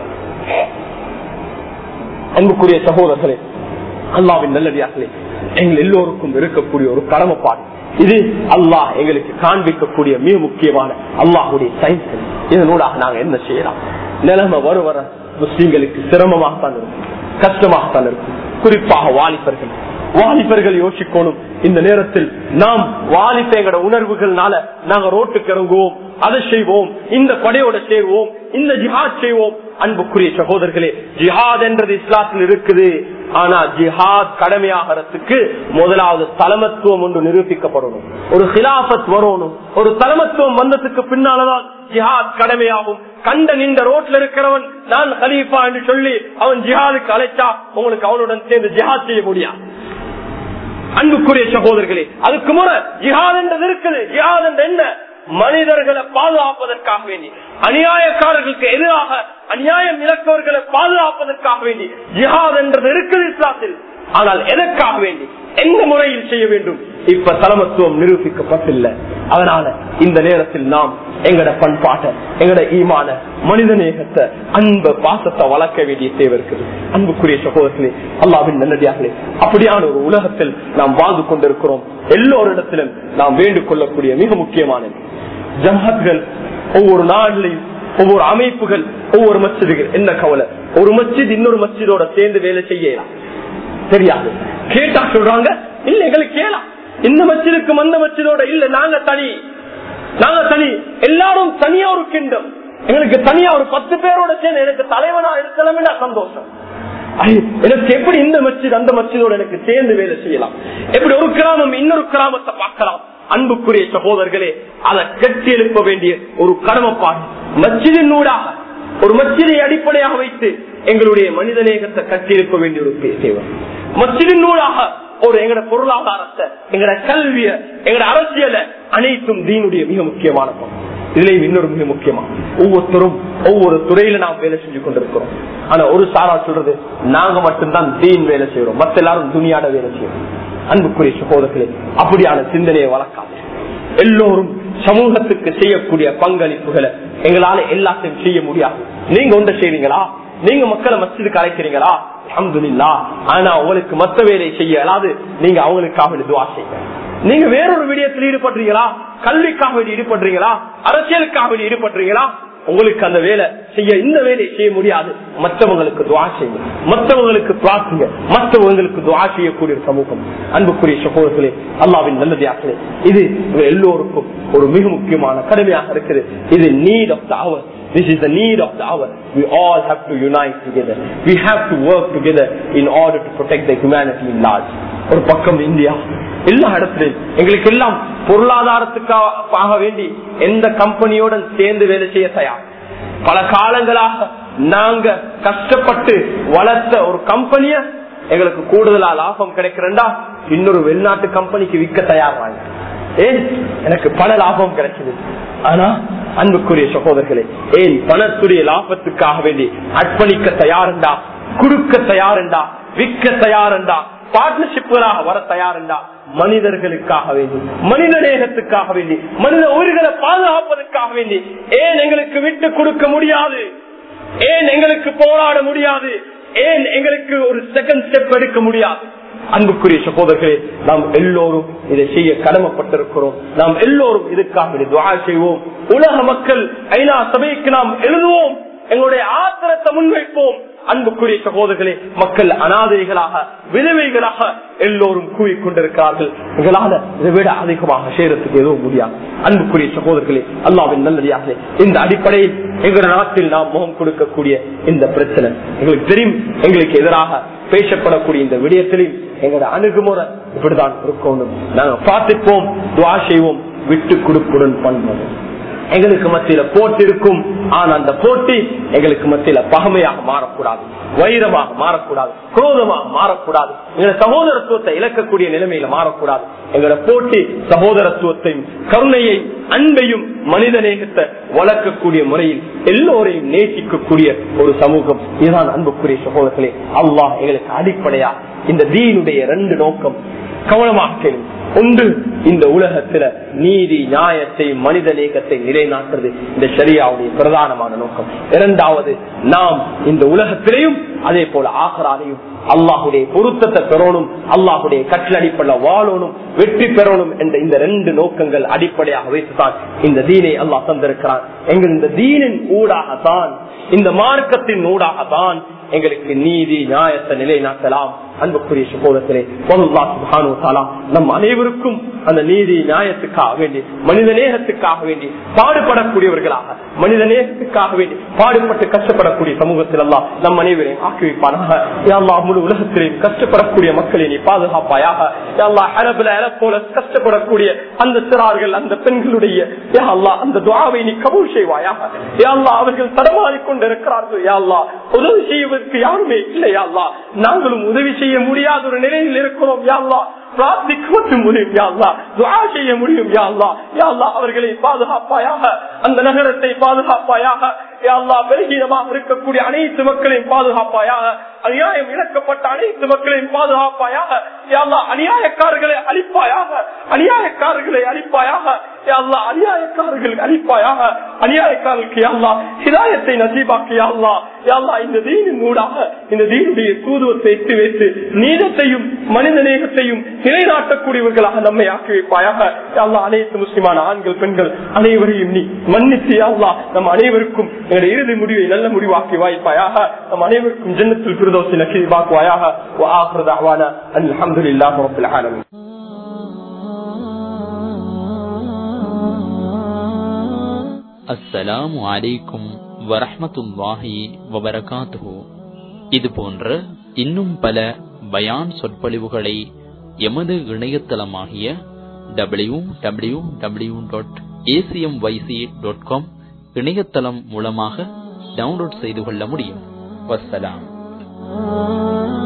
அன்புக்குரிய சகோதரர்களே அல்லாவின் நல்லடியார்களே எங்கள் எல்லோருக்கும் இருக்கக்கூடிய ஒரு கடமைப்பாடு இது அல்லாஹ் எங்களுக்கு காண்பிக்கக்கூடிய மிக முக்கியமான அல்லாஹுடைய சயின்ஸ் இதனூடாக நாங்க என்ன செய்யலாம் நிலைமை வர வர முஸ்லீம்களுக்கு சிரமமாகத்தான் இருக்கும் கஷ்டமாகத்தான் இருக்கும் குறிப்பாக வாலிபர்கள் வாலிபர்கள் யோசிக்கணும் இந்த நேரத்தில் நாம் வாலிபேங்கட உணர்வுகள்னால நாங்க ரோட்டுக்கு இறங்குவோம் அதை செய்வோம் இந்த படையோட சேர்வோம் இந்த ஜிஹாத் செய்வோம் அன்புக்குரிய சகோதரர்களே ஜிஹாத் என்றது இஸ்லாத்தில் இருக்குது ஆனா ஜிஹாத் கடமையாகிறதுக்கு முதலாவது தலைமத்துவம் ஒன்று நிரூபிக்கப்படணும் ஒரு ஹிலாபத் வரணும் ஒரு தலைமத்துவம் வந்ததுக்கு பின்னாலதான் ஜிஹாத் கடமையாகும் கண்ட நின்ற ரோட்ல இருக்கிறவன் நான் ஹலீஃபா என்று சொல்லி அவன் ஜிஹாதுக்கு அழைச்சா உங்களுக்கு அவனுடன் சேர்ந்து ஜிஹாத் செய்ய முடியாது அன்புக்குரிய சகோதரர்களே அதுக்கு முறை ஜிஹாத் என்றது இருக்குது ஜிஹாத் என்ற என்ன மனிதர்களை பாதுகாப்பதற்காக வேண்டி அநியாயக்காரர்களுக்கு எதிராக அநியாயம் இழக்கவர்களை பாதுகாப்பதற்காக வேண்டி ஜிஹாத் என்றது இருக்குது இஸ்லாத்தில் ஆனால் எதற்காக வேண்டி எந்த முறையில் செய்ய வேண்டும் இப்ப தலைமத்துவம் நிரூபிக்கப்பட்டில்லை அதனால இந்த நேரத்தில் நாம் எங்கட பண்பாட்டை எங்கட ஈமான மனித நேகத்தை அன்ப பாசத்தை வளர்க்க வேண்டிய தேவை இருக்குது அன்புக்குரிய சகோதரர்களே அல்லாவின் நல்லடியார்களே அப்படியான ஒரு உலகத்தில் நாம் வாழ்ந்து கொண்டிருக்கிறோம் எல்லோரிடத்திலும் நாம் வேண்டிக் கொள்ளக்கூடிய மிக முக்கியமானது ஜமாத்கள் ஒவ்வொரு நாட்டிலையும் ஒவ்வொரு அமைப்புகள் ஒவ்வொரு மஸ்ஜிதுகள் என்ன கவலை ஒரு மஸ்ஜித் இன்னொரு மஸ்ஜிதோட சேர்ந்து வேலை செய்யலாம் தெரியாது கேட்டா சொல்றாங்க இல்ல எங்களுக்கு கேளா இந்த மச்சிலுக்கும் அந்த மச்சிலோட இல்ல நாங்க தனி நாங்க தனி எல்லாரும் தனியா ஒரு கிண்டம் எங்களுக்கு தனியா ஒரு பத்து பேரோட சேர்ந்து எனக்கு தலைவனா இருக்கலாமே சந்தோஷம் ஐயோ, எனக்கு எப்படி இந்த மச்சித் அந்த மச்சிதோட எனக்கு சேர்ந்து வேலை செய்யலாம் எப்படி ஒரு கிராமம் இன்னொரு கிராமத்தை பார்க்கலாம் அன்புக்குரிய சகோதரர்களே அதை கட்டி எழுப்ப வேண்டிய ஒரு கடமைப்பாடு மச்சிதின் நூடாக ஒரு மச்சிதை அடிப்படையாக வைத்து எங்களுடைய மனிதநேகத்தை கட்டியிருக்க வேண்டிய ஒரு தேவை மச்சிதின் நூலாக ஒரு எங்கட பொருளாதாரத்தை எங்கட கல்விய எங்கட அரசியல அனைத்தும் தீனுடைய மிக முக்கியமான பங்கு இதுலயும் இன்னொரு மிக முக்கியமா ஒவ்வொருத்தரும் ஒவ்வொரு துறையில நாம் வேலை செஞ்சு கொண்டிருக்கிறோம் ஆனா ஒரு சாரா சொல்றது நாங்க மட்டும்தான் தீன் வேலை செய்யறோம் மத்த எல்லாரும் துணியாட வேலை செய்யறோம் அன்புக்குரிய சகோதரர்களே அப்படியான சிந்தனையை வளர்க்காது எல்லோரும் சமூகத்துக்கு செய்யக்கூடிய பங்களிப்புகளை எங்களால எல்லாத்தையும் செய்ய முடியாது நீங்க ஒன்றை செய்றீங்களா நீங்க மக்களை மஸ்ஜிதுக்கு அழைக்கிறீங்களா அஹமதுல்லா ஆனா உங்களுக்கு மத்த வேலை செய்ய அதாவது நீங்க அவங்களுக்காக துவா செய்யுங்க நீங்க வேறொரு விடயத்தில் ஈடுபடுறீங்களா கல்விக்காக வேண்டி ஈடுபடுறீங்களா அரசியலுக்காக வேண்டி ஈடுபடுறீங்களா உங்களுக்கு அந்த வேலை செய்ய இந்த வேலையை செய்ய முடியாது மற்றவங்களுக்கு துவா செய்யுங்க மற்றவங்களுக்கு பிரார்த்துங்க மற்றவங்களுக்கு துவா செய்யக்கூடிய ஒரு சமூகம் அன்புக்குரிய சகோதரர்களே அல்லாவின் நல்லதாக்களே இது உங்க எல்லோருக்கும் ஒரு மிக முக்கியமான கடமையாக இருக்குது இது need of the hour This is the need of the hour. We all have to unite together. We have to work together in order to protect the humanity in large. ஒரு பக்கம் இந்தியா எல்லா இடத்துலையும் எங்களுக்கு எல்லாம் பொருளாதாரத்துக்காக வேண்டி எந்த கம்பெனியோட சேர்ந்து வேலை செய்ய தயார் பல காலங்களாக நாங்க கஷ்டப்பட்டு வளர்த்த ஒரு கம்பெனிய எங்களுக்கு கூடுதலா லாபம் கிடைக்கிறா இன்னொரு வெளிநாட்டு கம்பெனிக்கு விற்க தயாராங்க ஏன் எனக்கு பண லாபம் கிடைச்சது ஆனா அன்புக்குரிய சகோதரர்களே ஏன் பணத்துடைய லாபத்துக்காக வேண்டி அர்ப்பணிக்க தயாருண்டா குடுக்க தயாருண்டா விற்க தயாருண்டா பார்ட்னர்ஷிப்களாக வர தயாருண்டா மனிதர்களுக்காக வேண்டி மனித நேகத்துக்காக வேண்டி மனித உயிர்களை பாதுகாப்பதற்காக வேண்டி ஏன் எங்களுக்கு விட்டு கொடுக்க முடியாது ஏன் எங்களுக்கு போராட முடியாது ஏன் எங்களுக்கு ஒரு செகண்ட் ஸ்டெப் எடுக்க முடியாது அன்புக்குரிய சகோதரர்களே நாம் எல்லோரும் இதை செய்ய கடமைப்பட்டிருக்கிறோம் நாம் எல்லோரும் இதுக்காக துவா செய்வோம் உலக மக்கள் ஐநா சபைக்கு நாம் எழுதுவோம் எங்களுடைய ஆத்திரத்தை முன்வைப்போம் அன்புக்குரிய சகோதரர்களே மக்கள் அனாதைகளாக விதவைகளாக எல்லோரும் கூறிக்கொண்டிருக்கிறார்கள் எங்களால இதை விட அதிகமாக செய்யறதுக்கு எதுவும் முடியாது அன்புக்குரிய சகோதரர்களே அல்லாவின் நல்லடியாக இந்த அடிப்படையில் எங்கள் நாட்டில் நாம் முகம் கொடுக்கக்கூடிய இந்த பிரச்சனை எங்களுக்கு தெரியும் எங்களுக்கு எதிராக பேசப்படக்கூடிய இந்த விடயத்திலையும் எங்களோட அணுகுமுறை இப்படிதான் இருக்கணும் நாங்க பார்த்துப்போம் துவா செய்வோம் விட்டு கொடுப்புடன் பண்ணுவோம் எங்களுக்கு மத்தியில போட்டி இருக்கும் ஆனா அந்த போட்டி எங்களுக்கு மத்தியில பகமையாக மாறக்கூடாது வைரமாக மாறக்கூடாது குரோதமாக மாறக்கூடாது எங்களோட சகோதரத்துவத்தை இழக்கக்கூடிய நிலைமையில மாறக்கூடாது எங்களோட போட்டி சகோதரத்துவத்தையும் கருணையை அன்பையும் மனித நேகத்தை வளர்க்கக்கூடிய முறையில் எல்லோரையும் நேசிக்கக்கூடிய ஒரு சமூகம் இதுதான் அன்புக்குரிய சகோதரர்களே அல்லாஹ் எங்களுக்கு அடிப்படையா இந்த தீனுடைய ரெண்டு நோக்கம் கவனமாக கேளுங்க ஒன்று இந்த உலகத்துல நீதி நியாயத்தை மனித நேகத்தை நிலைநாட்டுறது இந்த சரியாவுடைய பிரதானமான நோக்கம் இரண்டாவது நாம் இந்த உலகத்திலையும் அதே போல ஆகராலையும் அல்லாஹுடைய பொருத்தத்தை பெறணும் அல்லாஹுடைய கட்டளடிப்பள்ள வாழணும் வெற்றி பெறணும் என்ற இந்த ரெண்டு நோக்கங்கள் அடிப்படையாக வைத்துதான் இந்த தீனை அல்லாஹ் தந்திருக்கிறான் எங்கள் இந்த தீனின் ஊடாகத்தான் இந்த மார்க்கத்தின் ஊடாகத்தான் எங்களுக்கு நீதி நியாயத்தை நிலைநாட்டலாம் அன்புக்குரிய சகோதரத்திலே நம் அனைவருக்கும் அந்த நீதி நியாயத்துக்காக வேண்டி மனித நேகத்துக்காக வேண்டி பாடுபடக்கூடியவர்களாக மனித நேகத்துக்காக வேண்டி பாடுபட்டு கஷ்டப்படக்கூடிய சமூகத்தில் எல்லாம் நம் அனைவரையும் ஆக்கி வைப்பானாக எல்லா முழு உலகத்திலையும் கஷ்டப்படக்கூடிய மக்களை நீ பாதுகாப்பாயாக எல்லா அரபுல போல கஷ்டப்படக்கூடிய அந்த சிறார்கள் அந்த பெண்களுடைய அல்லா அந்த துவாவை நீ கபூல் செய்வாயாக யாழ்லா அவர்கள் தடமாறிக் கொண்டிருக்கிறார்கள் யாழ்லா உதவி செய்வதற்கு யாருமே இல்லை யாழ்லா நாங்களும் உதவி செய்ய முடியாத ஒரு நிலையில் இருக்கிறோம் யாழ்லா பிரார்த்திக்க மட்டும் முடியும் யாழ்லா துவா செய்ய முடியும் யாழ்லா யாழ்லா அவர்களை பாதுகாப்பாயாக அந்த நகரத்தை பாதுகாப்பாயாக யாழ்லா பெருகீனமாக இருக்கக்கூடிய அனைத்து மக்களையும் பாதுகாப்பாயாக அநியாயம் இழக்கப்பட்ட அனைத்து மக்களையும் பாதுகாப்பாயாக யாழ்லா அநியாயக்காரர்களை அழிப்பாயாக அநியாயக்காரர்களை அழிப்பாயாக யாழ்லா அநியாயக்காரர்கள் அழிப்பாயாக அநியாயக்காரர்களுக்கு யாழ்லா ஹிதாயத்தை நசீபாக்கி யாழ்லா யாழ்லா இந்த தீனின் ஊடாக இந்த தீனுடைய தூதுவத்தை எட்டு வைத்து நீதத்தையும் மனித நேகத்தையும் நிலைநாட்டக்கூடியவர்களாக நம்மை ஆக்கி வைப்பாயாக யாழ்லா அனைத்து முஸ்லிமான ஆண்கள் பெண்கள் அனைவரையும் நீ மன்னித்து யாழ்லா நம் அனைவருக்கும் எங்களுடைய இறுதி முடிவை நல்ல முடிவாக்கி வாய்ப்பாயாக நம் அனைவருக்கும் ஜன்னத்தில் பிரதோசி நசீபாக்குவாயாக وآخر دعوانا أن الحمد لله رب العالمين அஸ்ஸலாமு அலைக்கும் வரஹமத்துல்லாஹி வபரகாத்துஹு இது போன்ற இன்னும் பல பயான் சொற்பொழிவுகளை எமது இணையதளமாகிய W W W dot ACM YC dot com இணையதளம் மூலமாக டவுன்லோட் செய்து கொள்ள முடியும் வசலாம்